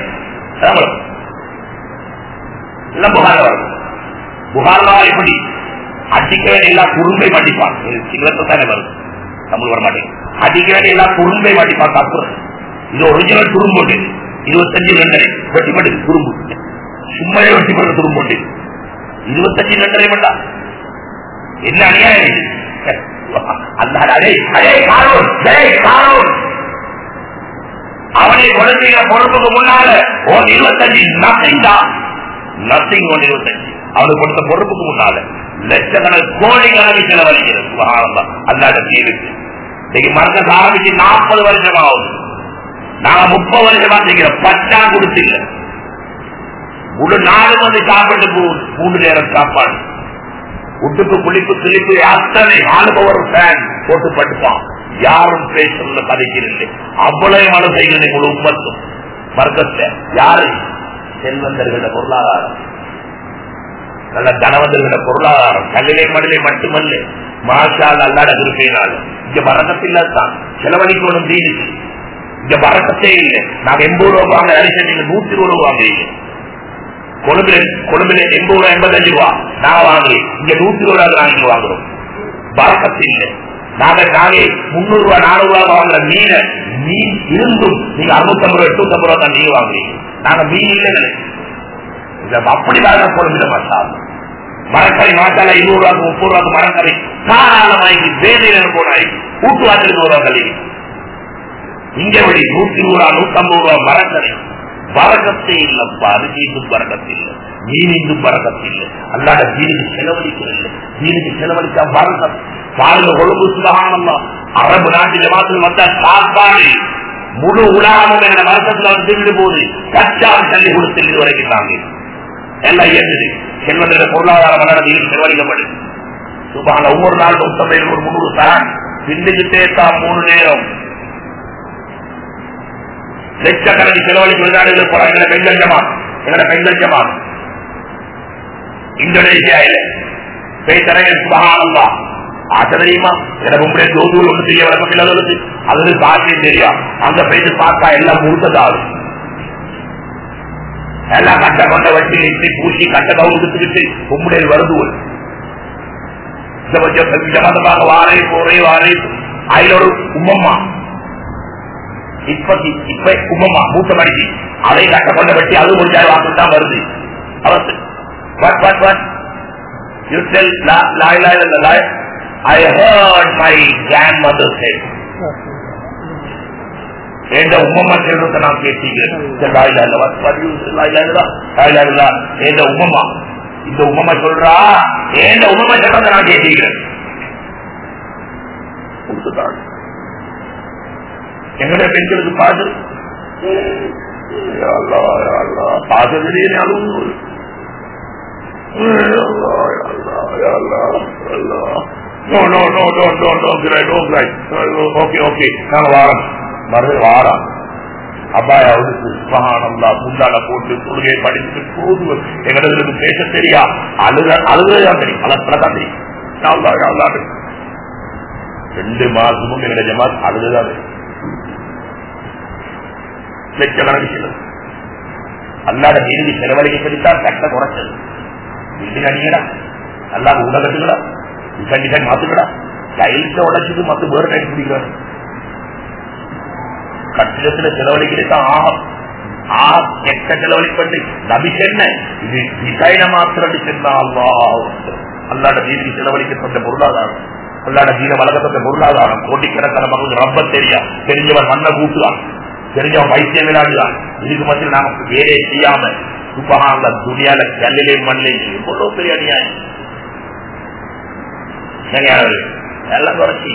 எல்லாம் புகாரில் வரும் புகார்லா எப்படி அடிக்க வேண்டிய எல்லா குறும்பை மாட்டிப்பான் சிங்களத்தை தானே வரும் தமிழ் வர மாட்டேன் அடிக்க வேண்டிய எல்லா குறும்பை மாட்டிப்பான் தப்பு இது ஒரிஜினல் துரும்பு இருபத்தஞ்சு ரெண்டரை வெட்டி பட்டு துரும்பு சும்மாவே வெட்டி பட்டு துரும்பு இருபத்தஞ்சு ரெண்டரை வேண்டாம் என்ன அநியாயம் இது அந்த அதே அதே காரணம் அதே காரணம் அவனை கொடுத்த பொறுப்புக்கு முன்னால ஓன் இருபத்தஞ்சு நத்திங் தான் நத்திங் ஒன் இருபத்தஞ்சு அவனுக்கு கொடுத்த பொறுப்புக்கு முன்னால லட்சக்கணக்கு கோடி கணக்கு செலவழிக்கிறது சுகானந்தம் அல்லாத தீருக்கு இன்னைக்கு மரத்தை ஆரம்பிச்சு நாற்பது வருஷம் ஆகுது நாங்க முப்பது வருஷமா செய்கிறோம் பச்சா கொடுத்துல முழு நாலு வந்து சாப்பிட்டு மூணு நேரம் சாப்பாடு உட்டுக்கு குளிப்பு கிளிப்பு அத்தனை ஆளுபவர் ஃபேன் போட்டு பட்டுப்பான் யாரும் பேசுறது கதைக்கிறது அவ்வளவு மழை செய்கிறது முழு உம்மத்தும் வர்க்கத்தை யாரு செல்வந்தர்கள பொருளாதாரம் நல்ல தனவந்தர்கள பொருளாதாரம் கல்லிலே மண்ணிலே மட்டுமல்ல மாஷால் அல்லாட இருப்பேனால் இங்க வரக்கத்தில்தான் செலவழிக்கணும் தீனுக்கு இங்க வரக்கத்தே இல்லை நாங்க எண்பது ரூபா வாங்க அரிசி நீங்க நூத்தி இருபது ரூபா வாங்குறீங்க கொழும்புல கொழும்புல எண்பது ரூபா எண்பத்தஞ்சு ரூபா நான் வாங்குறேன் இங்க நூத்தி இருபது ரூபா நாங்க வாங்குறோம் வரக்கத்து இல்லை நாங்க நாளே முன்னூறு ரூபாய் நானூறு ரூபாய் வாங்குற மீனை மீன் இருந்தும் நீங்க அறுநூத்தி ஐம்பது ரூபாய் எட்நூத்தி ஐம்பது ரூபாய் தான் நீங்க வாங்குறீங்க நாங்க மீன் இல்லை அப்படிதான் கொழும்புல மசாலா மரக்கறி மாசாலா இருபது ரூபாய்க்கு முப்பது ரூபாய்க்கு மரக்கறி தாராளமாக்கி வேலையில போனாய் கூட்டு வாசலுக்கு ரூபா கல்வி இங்க வழி நூத்தி இருபது ரூபா நூத்தி ஐம்பது ரூபா மரக்கறி பறக்கத்தே இல்லப்பா அரிசிக்கும் பறக்கத்து இல்லை மீனிக்கும் பறக்கத்து இல்லை அல்லாட தீனுக்கு செலவழிக்கவில்லை தீனுக்கு செலவழிச்சா பறக்கம் பாருங்க கொழும்பு சுகானம்மா அரபு நாட்டு ஜமாத்தில் வந்த சாப்பாடு முழு உலகமும் எங்க மரக்கத்துல வந்து திருடு போது கச்சால் தள்ளி கொடுத்து இது வரைக்கும் நாங்க எல்லாம் இயங்குது செல்வத்தில பொருளாதார மன்னட தீனுக்கு செலவழிக்கப்படுது சுபான ஒவ்வொரு நாள் நூத்தம்பது ஒரு முன்னூறு தரான் பின்னுக்கிட்டே தான் மூணு நேரம் லட்சக்கணக்கு செலவழிக்கு வெளிநாடுகள் போறாங்க எங்களை பெண்கள் ஜமா எங்களை பெண்கள் ஜமா இந்தோனேஷியாவில பேசறங்க சுபகானந்தா ஆசை தெரியுமா எனக்கு உங்களுடைய ஜோதூர் ஒன்று தெரிய வழக்கம் இல்லாதது அது பாக்கியம் தெரியும் அங்க போயிட்டு பார்த்தா எல்லாம் முழுத்ததாகும் எல்லாம் கட்ட கொண்ட வச்சு நிறுத்தி பூசி கட்ட கவுந்துக்கிட்டு உங்களுடைய வருதுவல் இந்த கொஞ்சம் ஜமதமாக வாரை போரே வாரை அதுல ஒரு உம்மம்மா இப்பத்தி இப்ப உமமா மூத்த மணிக்கு அதை கட்ட கொண்ட வெட்டி அது முடிஞ்சால் வாக்கு தான் வருது அவத்து what what what you tell லாய் லாய் லாய் I heard my grandmother say எந்த உம்மம்மா செல்வத்தை நான் கேட்டீங்க எந்த உம்மம்மா இந்த உம்மம்மா சொல்றா எந்த உம்மம்மா செல்வத்தை நான் கேட்டீங்க கொடுத்துட்டாங்க எங்களுடைய பெண்களுக்கு பாடு பாசத்திலேயே அழுவும் வாரம் மறு வாரம் அப்பாயா சுபகானந்தா முந்தால போட்டு தொழுகை படித்து போது எங்களுக்கு பேச தெரியா அழுத அழுதான் தெரியும் அலப்பதான் தெரியும் ரெண்டு மாசமும் எங்களுடைய ஜமாத் அழுதுதான் தெரியும் லட்சக்கணக்கு செலவு அல்லாத நீதி செலவழிக்க சொல்லித்தான் கட்ட குறைச்சது வீட்டுக்கு அடிக்கடா அல்லாத உலகத்துக்கடா டிசைன் டிசைன் மாத்துக்கடா கையில உடச்சிட்டு மத்த வேறு டைம் பிடிக்கிறாரு கட்டிடத்துல செலவழிக்கிறதான் ஆகும் ஆ எக்க செலவழிப்பட்டு நபி என்ன இது டிசைன மாத்திரம் சென்னா அல்லா அல்லாட நீதிக்கு செலவழிக்கப்பட்ட பொருளாதாரம் அல்லாட தீன வழங்கப்பட்ட பொருளாதாரம் கோட்டிக்கணக்கான மக்களுக்கு ரொம்ப தெரியா தெரிஞ்சவன் மண்ணை கூட்டுவான் தெரிஞ்சவன் வைத்தியம் விளையாடுதான் இதுக்கு மத்தியில் நாம வேலையை செய்யாம சுபகாங்க துணியால கல்லிலே மண்ணிலே எவ்வளவு பெரிய அநியாயம் எல்லாம் குறைச்சி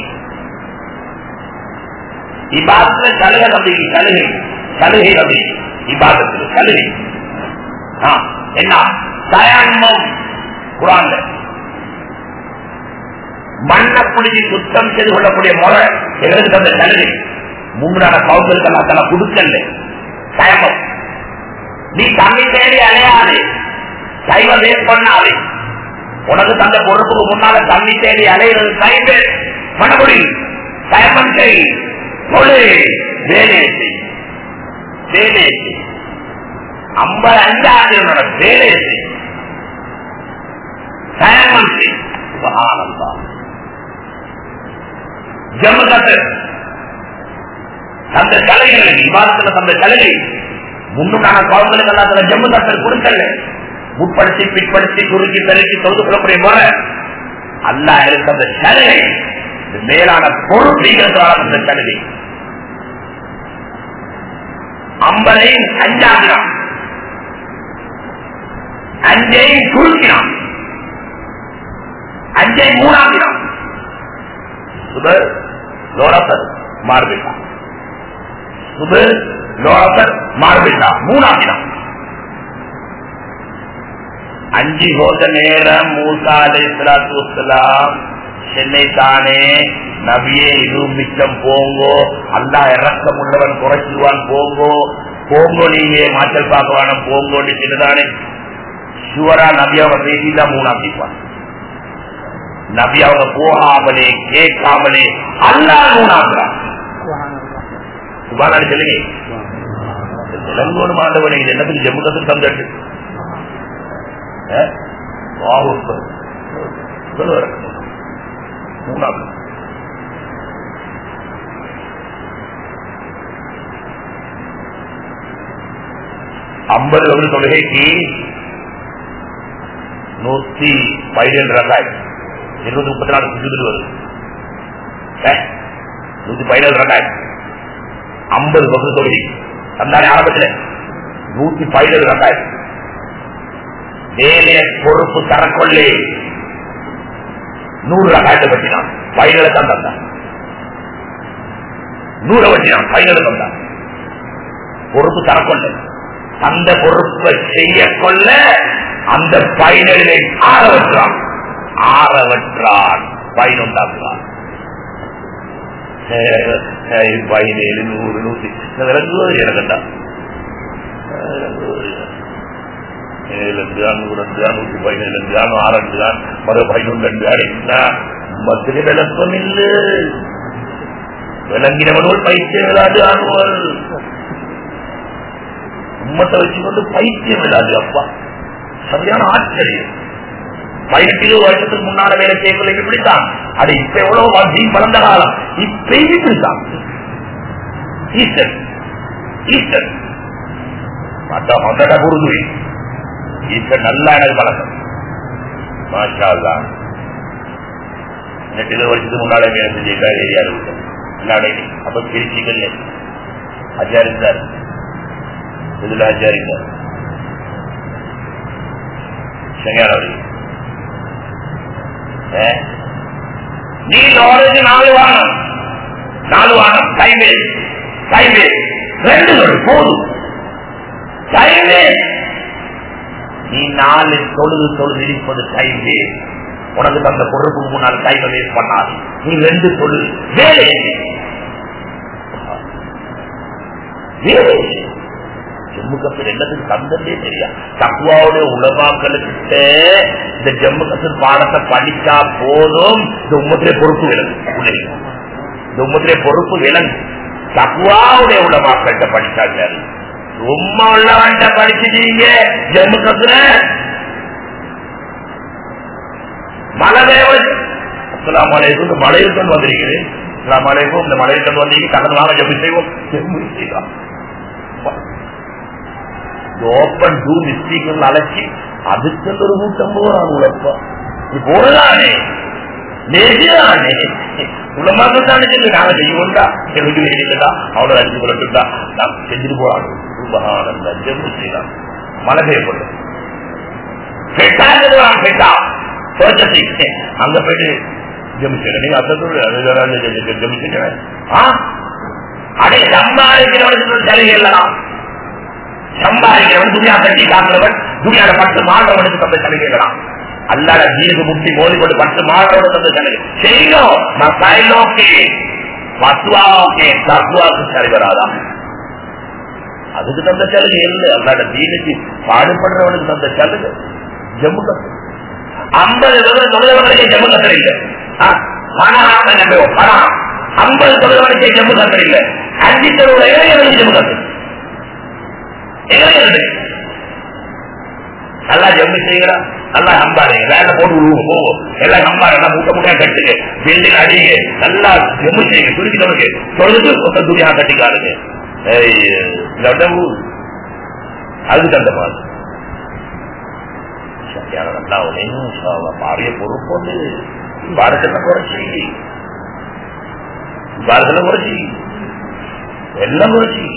இபாத்துல கழுக நம்பிக்கை கழுகை கழுகை நம்பிக்கை இபாதத்தில் கழுகை என்ன தயான்மம் குரான் மண்ணை பிடிச்சி சுத்தம் செய்து கொள்ளக்கூடிய முறை எங்களுக்கு அந்த கழுகை முன்னாட கவுண்டர்கள் தலை கொடுக்கல தயமம் நீ தண்ணி தேடி அலையாது சைவ வேர் பண்ணாது உனக்கு தந்த பொறுப்புக்கு முன்னால தண்ணி தேடி அலைகிறது சைவ மனமுடி தயமம் செய் தொழு வேலையை செய் வேலையை செய் ஐம்பது அஞ்சாண்டு வேலையை செய் தயமம் செய் சுபகானந்தா ஜம்மு கட்டு தந்த கலைகளை விவாதத்துல தந்த கலையை முன்னுக்கான குழந்தைகளுக்கு எல்லாம் ஜம்மு தட்டல் கொடுக்கல முற்படுத்தி பிற்படுத்தி குறுக்கி பெருக்கி தொழுது கொள்ளக்கூடிய முறை அல்லா இருக்க அந்த சலுகை மேலான பொருள் அந்த சலுகை ஐம்பதையும் அஞ்சாகிறான் அஞ்சையும் சுருக்கினான் அஞ்சை மூணாகிறான் சுபர் லோரப்பர் மாறுபிட்டான் சுபு லோகர் மாறுபிட்டா மூணாக்கினான் அஞ்சு போத நேரம் மூசா அலைசலாம் சென்னை தானே நபியே இது மிச்சம் போங்கோ அல்லா இறக்கம் உள்ளவன் குறைச்சிடுவான் போங்கோ போங்கோ நீங்க மாற்றல் பார்க்க வேணும் போங்கோன்னு சொல்லுதானே ஷுவரா நபி அவங்க பேசிதான் மூணாம் தீப்பான் நபி அவங்க போகாமலே கேட்காமலே அல்லா மூணாங்கிறான் சுபானாடி சொல்லுங்க இளங்கோடு மாண்டவனை இது என்னத்துக்கு ஜம்மு கத்து தந்தட்டு மூணாவது ஐம்பது வந்து தொழுகைக்கு நூத்தி பதினேழு ரகாய் இருபது முப்பத்தி நாலு சுஜுதில் வருது நூத்தி பதினேழு ரகாய் ஐம்பது பக்கம் தொழுகை அந்த ஆரம்பத்தில் நூத்தி பதினேழு ரகாய் மேலே பொறுப்பு தரக்கொள்ளே நூறு ரகாயத்தை பற்றினான் பதினேழு தான் தந்தான் நூறை பற்றினான் பதினேழு தந்தான் பொறுப்பு தரக்கொள்ள அந்த பொறுப்பை செய்ய கொள்ள அந்த பயனிலை ஆறவற்றான் ஆறவற்றான் பயனுண்டாக்குறான் பதினேழு நூறு நூத்தி விளங்குவது எனக்குண்டா ஏழு நூறு நூத்தி பதினேழு ஆறு தான் மறு பதினொன்று அடைந்தா மத்திய விளக்கம் இல்லை விளங்கினவனோடு பைத்தியம் விளையாடு ஆடுவார் உம்மத்தை வச்சுக்கொண்டு பைத்தியம் விடாது அப்பா சரியான ஆச்சரியம் பதினெட்டு இருபது வருஷத்துக்கு முன்னால வேலை செய்யக்குள்ள இப்படித்தான் அது இப்ப எவ்வளவு வளர்ச்சி வளர்ந்த காலம் இப்ப இப்படித்தான் ஈஸ்டர் ஈஸ்டர் மத்த மொத்தட புரிதுவி ஈஸ்டர் நல்லா எனக்கு பழக்கம் மாஷா தான் இருபது வருஷத்துக்கு முன்னால வேலை செஞ்சிருக்கா ஏரியாவில் விட்டோம் எல்லாடையும் அப்ப திருச்சிகள் அஜாரிந்தார் இதுல ஆச்சாரிங்க சரியானவரி நீ நாலேஜ் நாலு வானம் நாலு வானம் டைமே டைமே ரெண்டு சொல் போதும் டைமே நீ நாலு தொழுது தொழுது இருப்பது டைமே உனக்கு தந்த பொறுப்புக்கு முன்னால் டைமை வேஸ்ட் பண்ணாது நீ ரெண்டு தொழு வேலை வேலை ஜம்மு கசூர் என்னதுக்கு தந்ததே தெரியா தக்குவாவுடைய உலமாக்களுக்கிட்ட இந்த ஜம்மு கசூர் பாடத்தை படிச்சா போதும் இந்த உம்மத்திலே பொறுப்பு விலங்கு உள்ளே இந்த உம்மத்திலே பொறுப்பு விலங்கு தக்குவாவுடைய உலமாக்கள்கிட்ட படிச்சாங்க சும்மா உள்ளவன்ட்ட படிச்சுட்டீங்க ஜம்மு கசூர மழை தேவன் அஸ்லாம் வலைக்கும் மலையுடன் வந்திருக்கிறேன் அஸ்லாம் வலைக்கும் இந்த மலையுடன் வந்தீங்க கடனால ஜம்மு செய்வோம் ஜம்மு செய்தான் ஓப்பன் டூ மிஸ்டேக் அழைச்சி அதுக்கு ஒரு கூட்டம் போறாங்க போறதானே நேசிதானே உலமாக தானே சொல்லி நாங்க செய்வோம்டா எனக்கு வேண்டியதா அவனை அடிச்சு கொள்ளட்டுட்டா நான் செஞ்சுட்டு போறாங்க சுபகானந்த ஜம்மு செய்தான் மழை பெய்யப்படும் பெட்டாங்க பெட்டா சோச்சத்தை அங்க போயிட்டு ஜம்மு செய்யணும் நீங்க அசத்தோடு ஜம்மு செய்யணும் அடே சம்பாதிக்கிறவனுக்கு சலுகை இல்லலாம் சம்பாதிக்கிறவன் துணியா கட்டி காக்கிறவன் துணியால பத்து மாணவனுக்கு தந்த சலுகைகளாம் அல்லாட ஜீனுக்கு முட்டி மோதி கொண்டு பத்து மாணவனுக்கு தந்த சலுகை செய்யும் மசாயிலோக்கே மத்துவாவுக்கே தத்துவாவுக்கு சரி வராதா அதுக்கு தந்த சலுகை இல்லை அல்லாட ஜீனுக்கு பாடுபடுறவனுக்கு தந்த சலுகை ஜம்மு கத்து ஐம்பது தொழிலவர்களுக்கு ஜம்மு கத்தர் இல்லை பணம் பணம் ஐம்பது தொழிலவர்களுக்கு ஜம்மு கத்தர் இல்லை அஞ்சு தொழில் இளைஞர்களுக்கு ஜம்மு கத்தர் நல்லா ஜம்மி செய்யறா நல்லா நம்பாருங்க வேலை போட்டு விடுவோம் போவோம் எல்லாம் நம்பாரு மூட்டை மூட்டையா கட்டுங்க பில்டிங் அடிங்க நல்லா ஜம்மி செய்யுங்க துருக்கி தொடங்க தொழுது கொத்த துணியா கட்டிக்காருங்க அதுக்கு தந்த மாதிரி நல்லா ஒன்றையும் பாரிய பொறுப்பு பாரதத்தை குறைச்சி பாரதத்துல குறைச்சி எல்லாம் குறைச்சி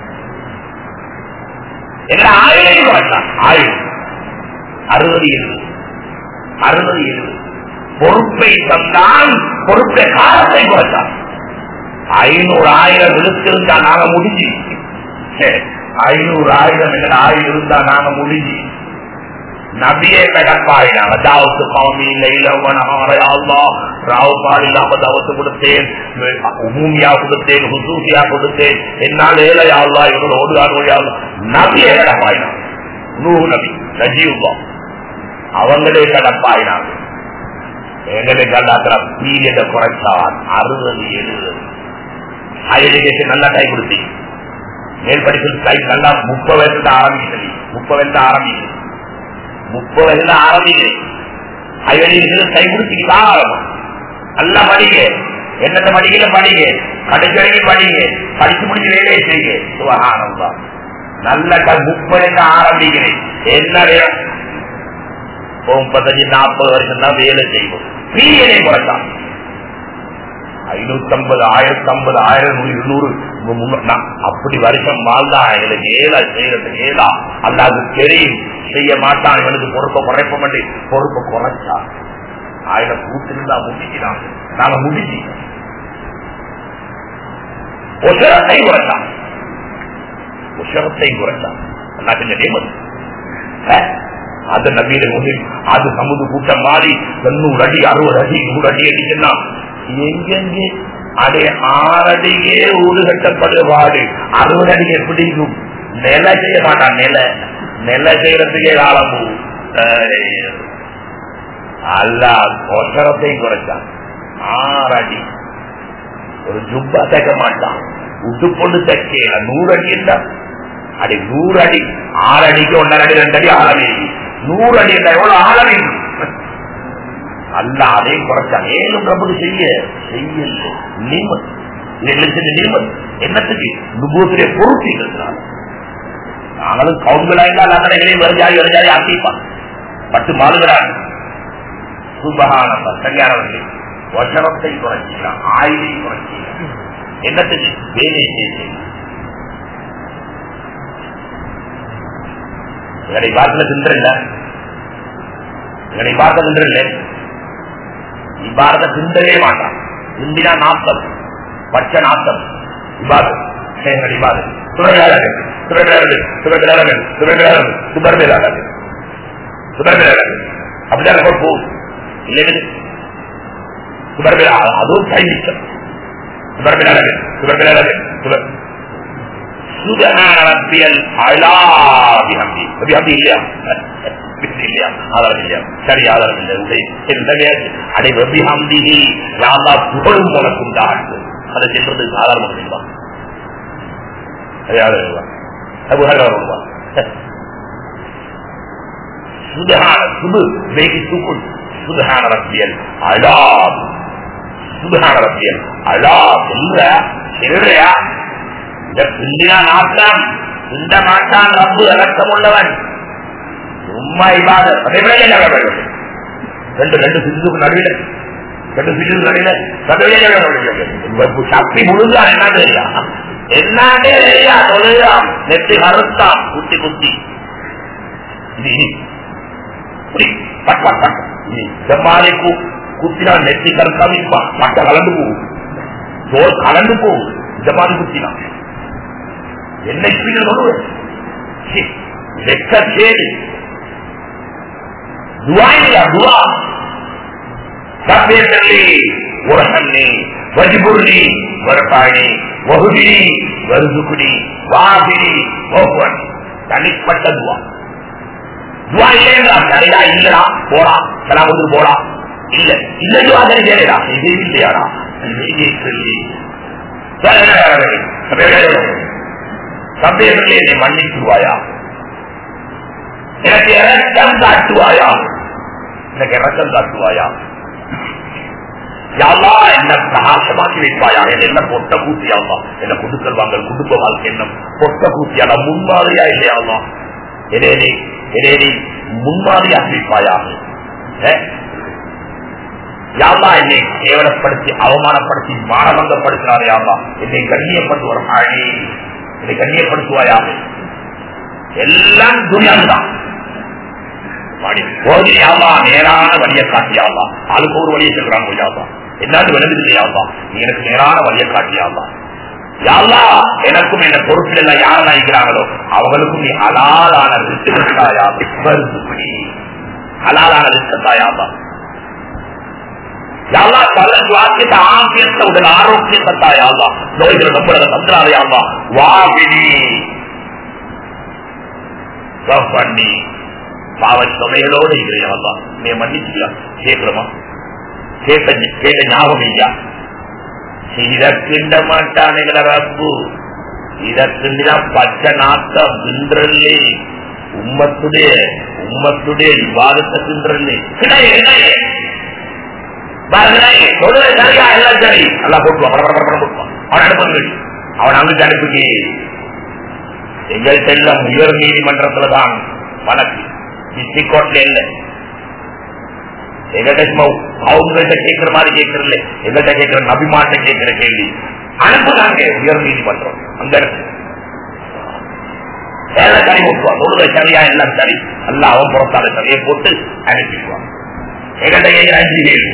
எங்களை ஆயுளையும் குறைச்சான் ஆயுள் அறுபது எழுபது அறுபது எழுபது பொறுப்பை தந்தான் பொறுப்பை காலத்தை குறைச்சான் ஐநூறு ஆயிரம் விழுத்திருந்தா நாங்க முடிஞ்சு ஐநூறு ஆயிரம் எங்க ஆயுள் இருந்தா நாங்க முடிஞ்சு நபியே கடப்பாயினாங்க தாவத்து காமி லைலவன் ஆரையாள்லா ராவ் பால் இல்லாம தாவத்து கொடுத்தேன் உமூமியா கொடுத்தேன் ஹுசூசியா கொடுத்தேன் என்னால் ஏழையாள்லா இவரோடு ஓடுகார் நபியே கடப்பாயினாங்க நூறு நபி நஜீவுல்லா அவங்களே கடப்பாயினாங்க எங்களை கண்டாக்கிற பீரியட குறைச்சான் அறுபது எழுபது ஹையர் எஜுகேஷன் நல்லா கை கொடுத்தி மேல் படிப்பில் கை நல்லா முப்பது வயசுல ஆரம்பிக்கிறது முப்பது வயசுல ஆரம்பிக்குது முப்பது வயசுல ஆரம்பிக்குது ஹையர் எஜுகேஷன் கை கொடுத்தீங்களா நல்லா படிங்க என்னென்ன படிக்கல படிங்க கடைசி வரைக்கும் படிங்க படிச்சு முடிச்சு வேலையை செய்யுங்க சுகானந்தா நல்ல க- முப்பது வயசுல ஆரம்பிக்கிறேன் என்ன வேணும் முப்பத்தஞ்சு நாற்பது வருஷம் தான் வேலை செய்வோம் பீரியடை குறைச்சான் ஐநூத்தி ஐம்பது ஆயிரத்தி ஐம்பது ஆயிரம் நூறு இருநூறு முன்னூறு, நான் அப்படி வருஷம் வாழ்ந்தா எங்களுக்கு ஏதா செய்யறதுக்கு ஏதா அல்லாது தெரியும் செய்ய மாட்டான் இவனுக்கு பொறுப்பை குறைப்ப மாட்டேன் பொறுப்பை குறைச்சா ஆயிரம் கூட்டிருந்தா முடிக்கிறான் நாம முடிச்சு உசரத்தை குறைச்சான் உசரத்தை குறைச்சான் நான் கொஞ்சம் நியமனம் அது நவீன முதல் அது சமுது கூட்டம் மாறி தொண்ணூறு அடி அறுபது அடி நூறு அடி அடிச்சுன்னா எங்கெங்கே அடே ஆறடியே ஊடு கட்டப்படுவாடு அறுபது அடி எப்படி இருக்கும் நில செய்ய மாட்டான் நில நில செய்யறதுக்கே காலம் போகும். ஐயோ. அல்லாஹ் ஒசரத்தை குறைச்சான் ஆறடி ஒரு ஜுப்பா தைக்க மாட்டான் உட்டு பொண்ணு தைக்கல நூறு அடி இருந்தா அடி நூறு அடி ஆறு அடிக்கு ஒன்றரை அடி ரெண்டு அடி ஆழமே நூறு அடி இருந்தா எவ்வளவு ஆழமே அல்ல அதையும் குறைச்சான் ஏனும் பிரபு செய்ய செய்யல நிம்மத் லட்சத்து நிம்மத் என்னத்துக்கு நுபூத்திலே பொறுப்பு இருக்கிறார் நாங்களும் கவுன்களா இருந்தால் அங்கனைகளையும் வருஜாதி வருஜாதி ஆக்கிப்பான் பத்து மாறுகிறார் சுபகானந்தா சரியானவர்கள் வசனத்தை குறைச்சிக்கலாம் ஆயுதை குறைச்சிக்கலாம் என்னத்துக்கு வேலை செய்ய எங்களை பார்க்கல தின்றல்ல எங்களை பார்க்க தின்றல்ல இவ்வாறத தின்றவே மாட்டான் திண்டினா நாத்தம் பச்சை நாத்தம் இவ்வாறு எங்கள் இவ்வாறு சுரவிழாளர்கள் சுரவிழாளர்கள் சுரவிழாளர்கள் சுரவிழாளர்கள் சுபர்விழாளர்கள் சுபர்விழாளர்கள் அப்படிதான் நம்ம போ இல்லைன்னு சுபர்விழா அதுவும் சைனிக்கம் சுபர்விழாளர்கள் சுபர்விழாளர்கள் சுபர் சுபஹான ரப்பியல் அலாபிஹம்தி அபிஹம்தி இல்லையா இல்லையா ஆதாரம் இல்லையா சரி ஆதாரம் இல்லை உடை என்னவே அடை ரபிஹம்திஹி யாரா புகழும் உனக்கும் தான் அதை சென்றதுக்கு ஆதாரம் முடியுமா அது ஆதாரம் அது வருவா சுபஹான சுபு வேகி சுகுல் சுபஹான ரப்பியல் அலாப் சுபஹான ரப்பியல் அலாப் இல்ல இல்லையா இந்த பிந்தினா நாட்டம் இந்த மாட்டான் ரப்பு இலக்கம் உள்ளவன் சும்மா இல்லாத ரெண்டு ரெண்டு சிந்துக்கு நடுவில் ரெண்டு சிந்துக்கு நடுவில் சக்தி முழுதான் என்ன தெரியா என்னே தெரியா தொழுகாம் நெத்தி மறுத்தான் குத்தி குத்தி இது இனி. இப்படி பட் பட் பட். இனி செம்மாலை கூ- குத்தினா நெத்தி கருத்தாவிப்பான் மட்ட கலந்து போகும் தோல் கலந்து போகும் இந்த மாதிரி குத்தினான் என்ன ஸ்பீடில் வருவது வெக்க சேது துவா இல்லையா துவா சப்பேட்டல்லி உரகல்லி வஜிபுர்லி வரப்பாணி வகுதினி வருதுகுடி வாபினி ஓகுவன் தனிப்பட்ட துவா துவா இல்லையா சரிடா இல்லடா போடா சலாம் வந்து போடா இல்ல இல்ல துவா சரி சரிடா இது இல்லையாடா இது சொல்லி சபையிலே என்னை மன்னித்துவாயா எனக்கு இறக்கம் காட்டுவாயா எனக்கு இறக்கம் காட்டுவாயா யாவா என்ன பிரகாசமாக்கி வைப்பாயா என்ன பொட்ட கூத்தியாவா என்ன குடுக்கல் வாங்கல் குடும்ப வாழ்க்கை என்ன பொட்ட கூத்தியாடா முன்மாதிரியா இல்லையாவா எனேனி எனேனி முன்மாதிரியாக வைப்பாயா யாவா என்னை கேவலப்படுத்தி அவமானப்படுத்தி மானபங்கப்படுத்தினாரே யாவா என்னை கண்ணியப்பட்டு ஒரு ஆழி என்னை கண்ணியப்படுத்துவாயாக எல்லாம் துணியாதுதான் போதியாவா நேரான வழியை காட்டியாவா அதுக்கு ஒரு வழியை சொல்றாங்க யாவா என்னாலும் விளங்குது யாவா நீ எனக்கு நேரான வழியை காட்டியாவா யாவா எனக்கும் என்ன பொறுப்பில் எல்லாம் யார் நினைக்கிறாங்களோ அவங்களுக்கும் நீ அலாலான ரிஸ்கத்தாயா அலாலான ரிஸ்கத்தாயாவா யாவா பல சுவாசியத்தை ஆசியத்தை உடல் ஆரோக்கியத்தை தாயாவா நோய்கள் நம்மளத தந்திராதையாவா வாவினி பண்ணி பாவ சுமைகளோடு இருக்கிறேன் நீ மன்னிச்சியா கேட்கிறோமா கேட்ட கேட்ட ஞாபகம் இல்லையா இதற்கிண்ட மாட்டானுங்கள ரப்பு இதற்கிண்டா பச்சை நாத்த பின்றல்லே உம்மத்துடைய உம்மத்துடைய விவாதத்தை பின்றல்லே கிடையாது கிடையாது சரியா எல்லாம் சரி நல்லா போட்டுவான் போட்டுவான் அவன் அனுப்பி அவன் அங்கு அனுப்பிக்கு எங்கள் செல்லம் உயர் நீதிமன்றத்துல தான் வழக்கு டிஸ்ட்ரிக் கோர்ட்ல இல்ல எங்கள்கிட்ட அவங்கள்ட்ட கேட்கிற மாதிரி கேட்கறல எங்கள்கிட்ட கேட்கிற நபிமாட்ட கேட்கிற கேள்வி அனுப்புனாங்க உயர் நீதிமன்றம் அங்க இருக்கு எல்லாம் சரி போட்டுவான் தொழுகை சரியா எல்லாம் சரி எல்லாம் அவன் புறத்தால சரியை போட்டு அனுப்பிடுவான் எங்கள்கிட்ட கேட்கிற அஞ்சு கேள்வி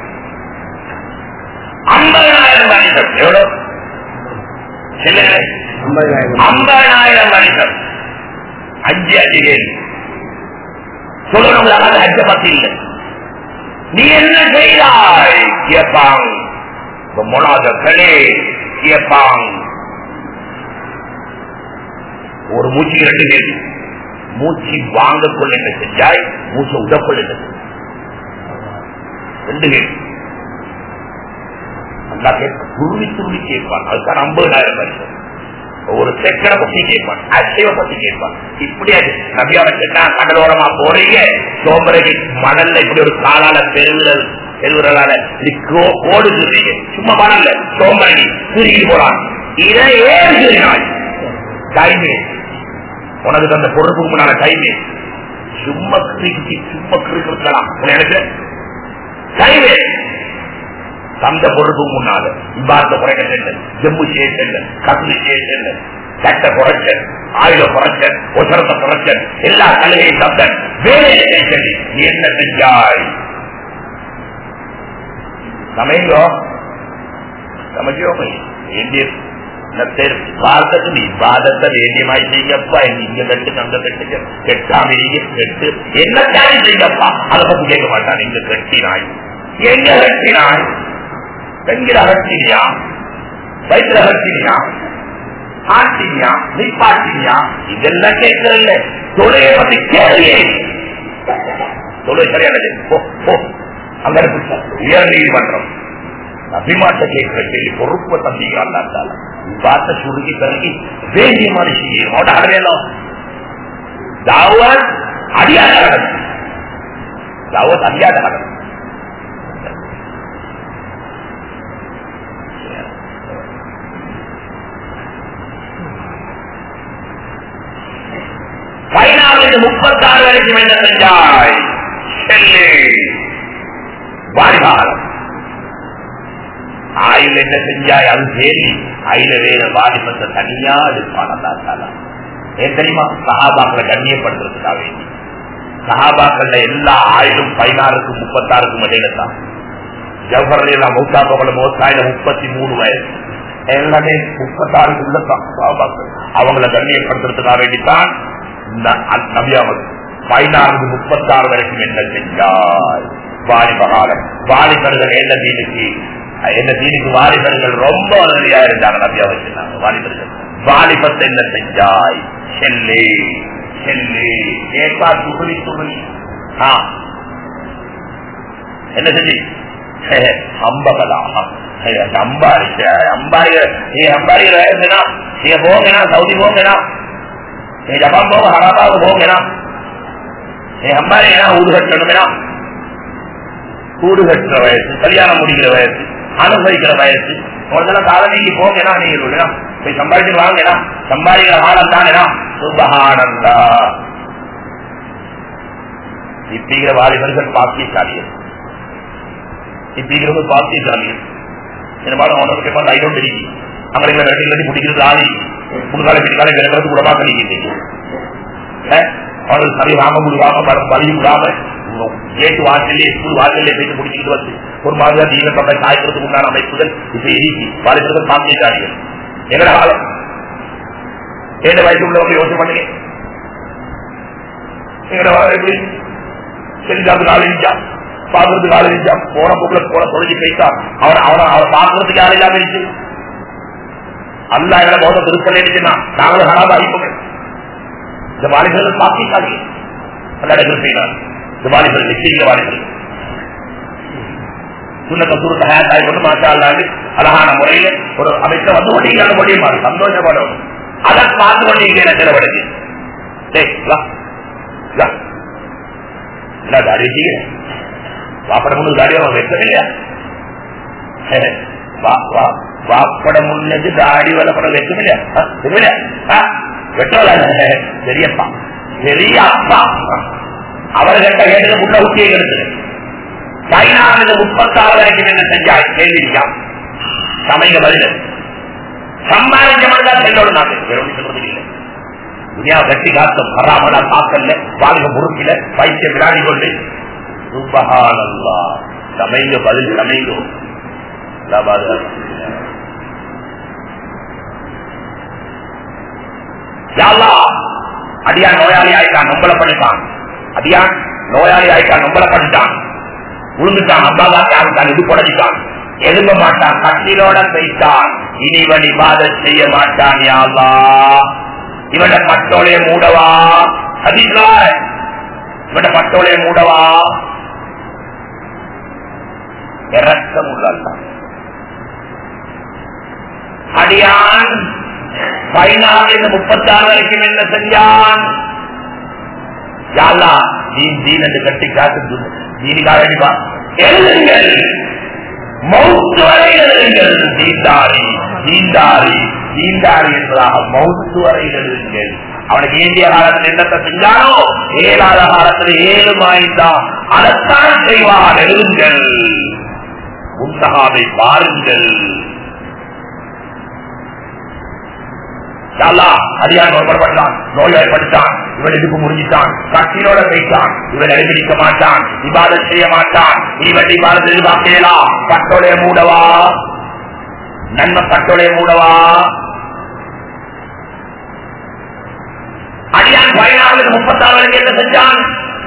ஐம்பதாயிரம் மனிதர் எவ்வளவு சொல்லுங்க ஐம்பதாயிரம் மனிதர் அஞ்சு அஞ்சு கேள்வி சொல்லணும் அது அஞ்ச பத்தி இல்லை நீ என்ன செய்தாய் கேட்பாங் மொனாதர்களே கேட்பாங் ஒரு மூச்சு ரெண்டு கேள்வி மூச்சு வாங்க கொள்ள என்ன செஞ்சாய் மூச்சை உடக்கொள்ள என்ன செஞ்சாய் ரெண்டு கேள்வி நல்லா கேட்க துருவி துருவி கேட்பான் அதுக்கான ஐம்பதாயிரம் வருஷம் ஒரு செக்கடை பத்தி கேட்பான் அசைவ பத்தி கேட்பான் இப்படி நபியாவை கேட்டா கடலோரமா போறீங்க சோம்பரைக்கு மணல்ல இப்படி ஒரு காலால பெருவிரல் பெருவிரலால கோடு சொல்றீங்க சும்மா மணல்ல சோம்பரடி திரும்பி போறான் இதை ஏன் சொல்லினாய் டைமே உனக்கு தந்த பொறுப்புக்கு முன்னால டைமே சும்மா கிரிக்கி சும்மா கிரிக்கலாம் எனக்கு டைமே தந்த பொறுப்பு முன்னால இவ்வாறு குறைக்க செல்ல ஜம்மு செய்ய செல்ல கசு செய்ய செல்ல சட்ட குறைச்ச ஆயுத குறைச்ச ஒசரத்தை குறைச்ச எல்லா கலையையும் தந்த வேலையை சொல்லி நீ என்ன செஞ்சாய் சமையோ சமைச்சோமை பாதத்து நீ பாதத்தை வேண்டியமாய் செய்யப்பா இங்க கட்டு அங்க கட்டுங்க கெட்டாம கெட்டு என்ன காரியம் செய்யப்பா அதை பத்தி கேட்க மாட்டான் இங்க கட்டினாய் எங்க கட்டினாய் பெண்கிற அகற்றினியா வயிற்றுல அகற்றினியா ஆட்டினியா நிப்பாட்டினியா இதெல்லாம் கேட்கறல்ல தொழிலை பத்தி கேள்வியே தொழில் சரியானது போ போ அங்க இருக்கு உயர் நீதிமன்றம் அபிமாட்ட கேட்கிற கேள்வி பொறுப்பை தம்பிக்கிறான் பார்த்த சுருக்கி பிறகு வேண்டிய மாதிரி செய்யும் அவட அடையலாம் தாவத் அடியாத நடக்கும் தாவத் அடியாத நடக்கும் பதினாறு முப்பத்தாறு வரைக்கும் என்ன செஞ்சாய் செல்லு வாலிபாலம் ஆயுள் என்ன செஞ்சாய் அது சரி ஆயுத வேற வாலிபத்தை தனியா எடுப்பான ஏன் தெரியுமா சகாபாக்களை கண்ணியப்படுத்துறதுக்காக வேண்டி சகாபாக்கள்ல எல்லா ஆயுளும் பதினாறுக்கு முப்பத்தாறுக்கும் இடையில தான் ஜவஹர் மௌசா பகல மோசாயில முப்பத்தி மூணு வயசு எல்லாமே முப்பத்தாறுக்கு உள்ளதான் சகாபாக்கள் அவங்களை கண்ணியப்படுத்துறதுக்காக வேண்டித்தான் நபியாவது பதினாறு முப்பத்தாறு வரைக்கும் என்ன செஞ்சாய் வாலிபகாலம் வாலிபர்கள் என்ன தீனுக்கு என்ன தீனுக்கு வாலிபர்கள் ரொம்ப உதவியா இருந்தாங்க நபியா வச்சிருந்தாங்க வாலிபர்கள் வாலிபத்தை என்ன செஞ்சாய் செல்லு செல்லு ஏக்கா துகுலி துகுலி என்ன செஞ்சு அம்பகலாம் அம்பாரி அம்பாரி அம்பாரி வயசுனா நீங்க போங்கண்ணா சவுதி போங்கண்ணா நீ ஜப்பான் போக ஹராபாவுக்கு போங்கண்ணா நீ அம்பாரி என்ன ஊடு கட்டணுமேனா கூடு கட்டுற வயசு கல்யாணம் முடிக்கிற வயசு அனுபவிக்கிற வயசு உடனே காலனிக்கு போங்கண்ணா நீங்க சொல்லுங்க போய் சம்பாதிச்சு வாங்கண்ணா சம்பாதிக்கிற காலம் தானேனா சுபகானந்தா இப்படிங்கிற வாலிபர்கள் பாக்கியசாலியர் இப்படிங்கிறது பாக்கியசாலியர் என்ன பாடம் அவனுக்கு ஐடோன் தெரியும் அங்கே ரெண்டு கட்டி பிடிக்கிறது ஆதி முன்கால பின்னால விளக்கிறது கூடமா கழிக்கின்றீங்க அவர்கள் சரி வாங்க முடியாம வழி விடாம கேட்டு வாசலே ஸ்கூல் வாசலே போயிட்டு முடிச்சுட்டு வந்து ஒரு மாதிரி தீன சபை சாய்க்கிறதுக்கு உண்டான அமைப்புகள் இப்ப எரிக்கி வாலிபர்கள் பாக்கியசாலிகள் எங்கட காலம் ஏழு வயசு உள்ளவங்க யோசனை பண்ணுங்க எங்கட எப்படி செஞ்சாது நாலஞ்சா பாக்குறதுக்கு ஆள் போன போக்குல போன தொலைஞ்சு போயிட்டா அவனை அவனை அவனை பாக்குறதுக்கு யாரும் இல்லாம இருந்துச்சு அல்லா எங்களை போத திருப்பலை நாங்களும் ஹராபா அழிப்போம் இந்த வாலிபர்கள் பாக்கிக்காதீங்க அல்லாட கிருப்பையினால் இந்த வாலிபர்கள் நிச்சயிக்க வாலிபர்கள் சுண்ணத்தை சுருத்த ஹேட்டாய் கொண்டு மாற்றா அல்லாது அழகான முறையில ஒரு அமைச்ச வந்து கொண்டீங்க முடியுமா சந்தோஷப்படும் அதை பார்த்து கொண்டீங்க செலவடைக்கு டேய் வா வா என்ன தாடி வச்சுக்க வாப்பட முன்னு தாடி அவன் வைக்கணும் இல்லையா வாப்பட முன்னது தாடி வளப்படம் வைக்கணும் இல்லையா இல்லையா வெட்டோல பெரியப்பா பெரிய அப்பா அவர்கிட்ட கேட்டது முன்ன ஊட்டியை எடுத்து சைனாவிலிருந்து முப்பத்தாறு வரைக்கும் என்ன செஞ்சா கேள்வியா சமைங்க பதில் சம்பாதிக்க மட்டும் செல்லோடு நாட்டு வேற ஒன்றும் சொல்றது இல்லை துனியா கட்டி காத்தம் வராமலா காக்கல்ல வாழ்க முறுக்கில பைத்தியம் விளையாடி கொண்டு சுபஹானல்லா சமைங்க பதில் சமைங்கோ அடியான் நோயாளி ஆயிட்டான் நம்பள பண்ணிட்டான் அடியான் நோயாளி ஆயிட்டான் நம்பள பண்ணிட்டான் உழுந்துட்டான் அப்பாதான் தான் இது புடஞ்சிட்டான் எழும்ப மாட்டான் கட்டிலோட போயிட்டான் இனிவன் இபாத செய்ய மாட்டான் யாவா இவன பட்டோலைய மூடவா அதிகா இவன பட்டோலைய மூடவா இறக்கம் உள்ளான் அடியான் பதினாறு முப்பத்தாறு வரைக்கும் என்ன செஞ்சான் யாழ்லா நீ தீன் என்று கட்டி காத்து தீனிக்காக வேண்டிப்பா எழுதுங்கள் மௌத்து வரை எழுதுங்கள் தீண்டாரி தீண்டாரி தீண்டாரி என்பதாக மௌத்து வரை எழுதுங்கள் அவனுக்கு ஏந்திய காலத்தில் என்னத்தை செஞ்சானோ ஏழாத காலத்தில் ஏழு மாய்ந்தான் அதைத்தான் செய்வான் எழுதுங்கள் முந்தகாவை பாருங்கள் அதிகாரம் ஒருபடுத்தான் நோய்வாய்ப்படுத்தான் இவன் இதுக்கு முடிஞ்சிட்டான் கட்சியோட பேசான் இவன் எழுதிக்க மாட்டான் விவாதம் செய்ய மாட்டான் இவன் விவாதம் எதிர்பார்க்கலாம் பட்டோடைய மூடவா நன்மை பட்டோடைய மூடவா அடியான் பதினாறு முப்பத்தாறு வரைக்கும் என்ன செஞ்சான்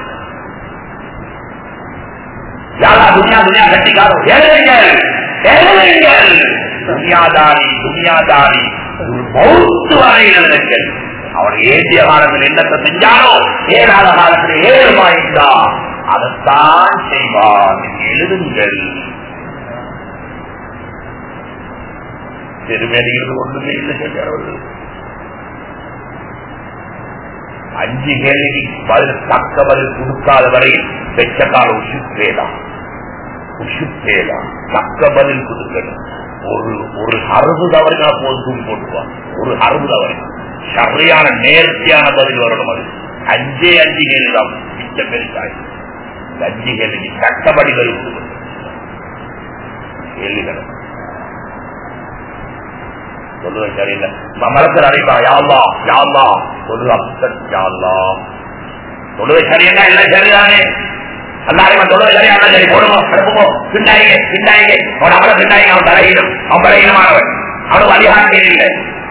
யாரா துனியா துனியா கட்டிக்காரோ எழுதுங்கள் எழுதுங்கள் துனியாதாரி துனியாதாரி மௌத்து வரை எழுதுங்கள் அவன் ஏற்றிய காலத்தில் என்னத்தை செஞ்சானோ ஏழாத காலத்தில் ஏழு வாய்ந்தா அதைத்தான் செய்வான் எழுதுங்கள் பெருமேடிகள் ஒன்றுமே இல்லை சொல்றார்கள் அஞ்சு கேள்வி பதில் தக்க பதில் கொடுக்காத வரை வெச்ச கால உஷுப்பேதான் உஷுப்பேதான் தக்க பதில் கொடுக்கணும் ஒரு ஒரு அறுபது தவறுனா போதும் போட்டுவான் ஒரு அறுபது தவறு சரியான நேர்த்தியான பதில் வரணும் அது அஞ்சே அஞ்சு கேள்விதான் மிச்சம் பெருசாய் அஞ்சு கேள்வி கட்டபடி பதில் கொடுக்கணும் கேள்விகள் சொல்லுவது சரியில்லை மமரத்தில் அறிவா யாழ்லா யாழ்லா சொல்லு அப்சட் யாழ்லா சொல்லுவது சரியில்லை இல்லை சரிதானே எல்லாரும் சொல்லுவது சரியா சரி போடுவோம் அனுப்புமோ பின்னாயிங்க பின்னாயிங்க அவன் அவரை பின்னாயிங்க அவன் தலையிடும் அவன் பலகீனமானவன் அவனுக்கு அதிகாரம் இல்லை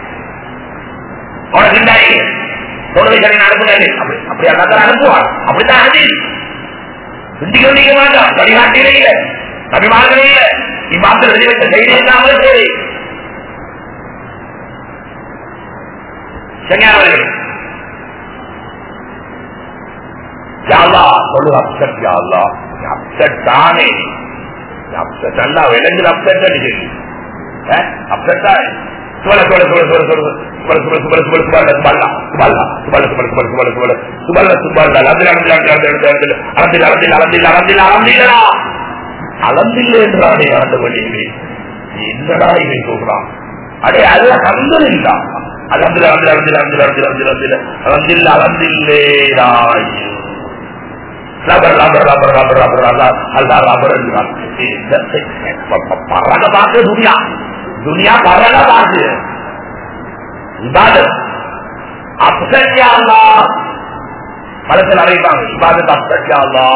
அவனை பின்னாயிங்க சொல்லுவது சரி அனுப்புங்க அப்படி அப்படி எல்லாத்தையும் அனுப்புவான் அப்படித்தான் அது சிந்திக்க முடிக்க மாட்டான் வழிகாட்டிலே இல்லை அபிமானங்களே இல்லை நீ பார்த்து எழுதி வைத்த செய்தி இல்லாமல் சரி செஞ்சார்கள் யாழ்லா சொல்லு அப்செட் யாழ்லா அப்செட் தானே அப்செட் அல்ல விளைஞ்சல் அப்செட் அடிச்சு அப்செட் தானே சுபல சுபல சுபல சுபல சுபல சுபல சுபல சுபல சுபல சுபல சுபல சுபல சுபல சுபல சுபல சுபல சுபல சுபல அலந்தில் அலந்தில் அலந்தில் அலந்தில் அலந்தில் அலந்தில் அலந்தில் அலந்தில்லடா அலந்தில்லை என்றானே ஆண்டவனே என்னடா இவை சொல்றான் அடே அது அலந்தில்லா அலந்தில் அலந்தில் அலந்தில் அலந்தில் அலந்தில் அலந்தில் அலந்தில் அலந்தில்லேராய் rubber rubber rubber rubber rubber அல்லா ரப்பர் என்றான் பறக பார்த்து துனியா துனியா பறக பார்த்து இபாதத் அப்சட்யா அல்லா மனசில் அழைப்பாங்க இபாதத் அப்சட்யா அல்லா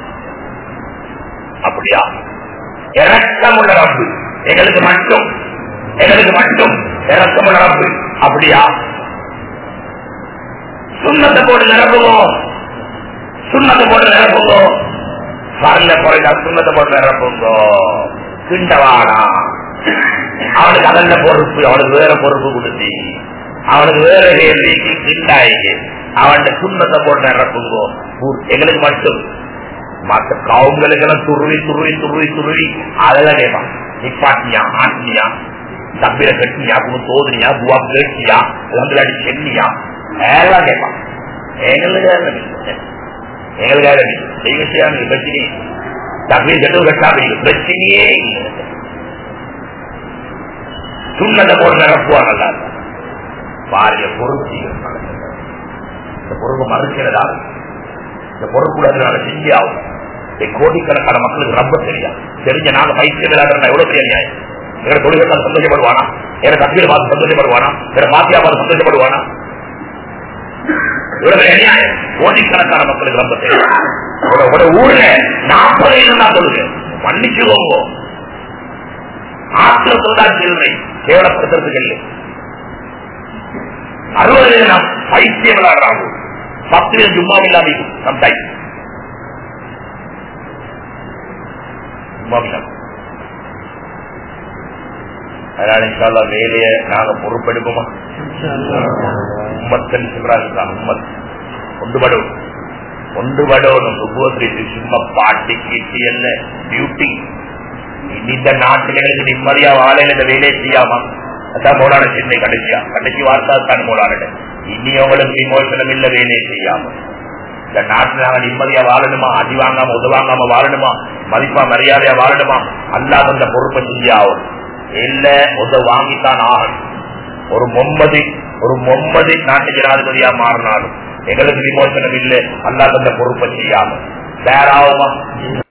அப்படியா இறக்கமுள்ள ரப்பு எங்களுக்கு மட்டும் எங்களுக்கு மட்டும் இறக்கமுள்ள ரப்பு அப்படியா சுண்ணத்தை போட்டு நிரப்புவோம் சுண்ணத்தை போட்டு நிரப்புங்கோ வரல குறைந்தா சுண்ணத்தை போட்டு நிரப்புங்கோ கிண்டவானா அவனுக்கு அதல்ல பொறுப்பு அவனுக்கு வேற பொறுப்பு கொடுத்தி அவனுக்கு வேற கேள்விக்கு கிண்டாயிங்க அவன் சுண்ணத்தை போட்டு நிரப்புங்கோ ஊர் எங்களுக்கு மட்டும் மற்ற கவுங்களுக்கெல்லாம் துருவி துருவி துருவி துருவி அதெல்லாம் கேட்பான் நிப்பாட்டியா ஆட்டியா தம்பிர கட்டியா குணு தோதுனியா புவா கேட்டியா லம்பலாடி சென்னியா எல்லாம் கேட்பான் எங்களுக்காக எங்களுக்காக தெய்வசியான பிரச்சனை தம்பி கட்டு கட்டாம பிரச்சனையே இல்லை சுண்ணத்தை போட்டு நிரப்புவா நல்லா பாரிய பொறுப்பு இந்த பொறுப்பு மறுக்கிறதா இந்த பொறுப்புல செஞ்சே ஆகும் கோடிக்கணக்கான மக்களுக்கு ரொம்ப தெரியா தெரிஞ்ச நாங்க பைத்தியம் விளையாடுறா எவ்வளவு பெரிய நியாயம் எங்க தொழில்கள் சந்தோஷப்படுவானா எங்க தப்பியில் பார்த்து சந்தோஷப்படுவானா எங்க மாத்தியா பார்த்து சந்தோஷப்படுவானா இவ்வளவு பெரிய நியாயம் கோடிக்கணக்கான மக்களுக்கு ரொம்ப தெரியும் ஒரு ஊர்ல நாற்பது தான் சொல்லுங்க மன்னிச்சுக்கோங்க ஆத்திரத்தில் தான் செல்றேன் கேவலப்படுத்துறதுக்கு இல்லை அறுபது நாம் பைத்தியம் விளையாடுறாங்க பத்து பேர் சும்மா இல்லாம சம்டைம் அதனால இன்ஷால்லா வேலைய நாங்க பொறுப்பெடுப்போமா உம்மத்தன் சொல்றாங்க உம்மத் ஒன்றுபடும் ஒன்றுபடணும் சுபோத்ரி சும்மா பாட்டி கீட்டி அல்ல டியூட்டி இந்த நாட்டில் எங்களுக்கு நிம்மதியா வாழையில இந்த வேலையை செய்யாமா அதான் மோலான சின்ன கடைசியா கடைசி வார்த்தா தான் மோலான இனி உங்களுக்கு விமோசனம் இல்ல வேலையை செய்யாம இந்த நாட்டில் நாங்க நிம்மதியா வாழணுமா அடி வாங்காம உதவாங்காம வாழணுமா மதிப்பா மரியாதையா வாழணுமா அல்லாத அந்த பொறுப்பை செய்யாவும் இல்ல உத வாங்கித்தான் ஆகணும் ஒரு மொம்மதி ஒரு மொம்மதி நாட்டு ஜனாதிபதியா மாறினாலும் எங்களுக்கு விமோசனம் இல்லை அல்லாத அந்த பொறுப்பை செய்யாம வேற ஆகுமா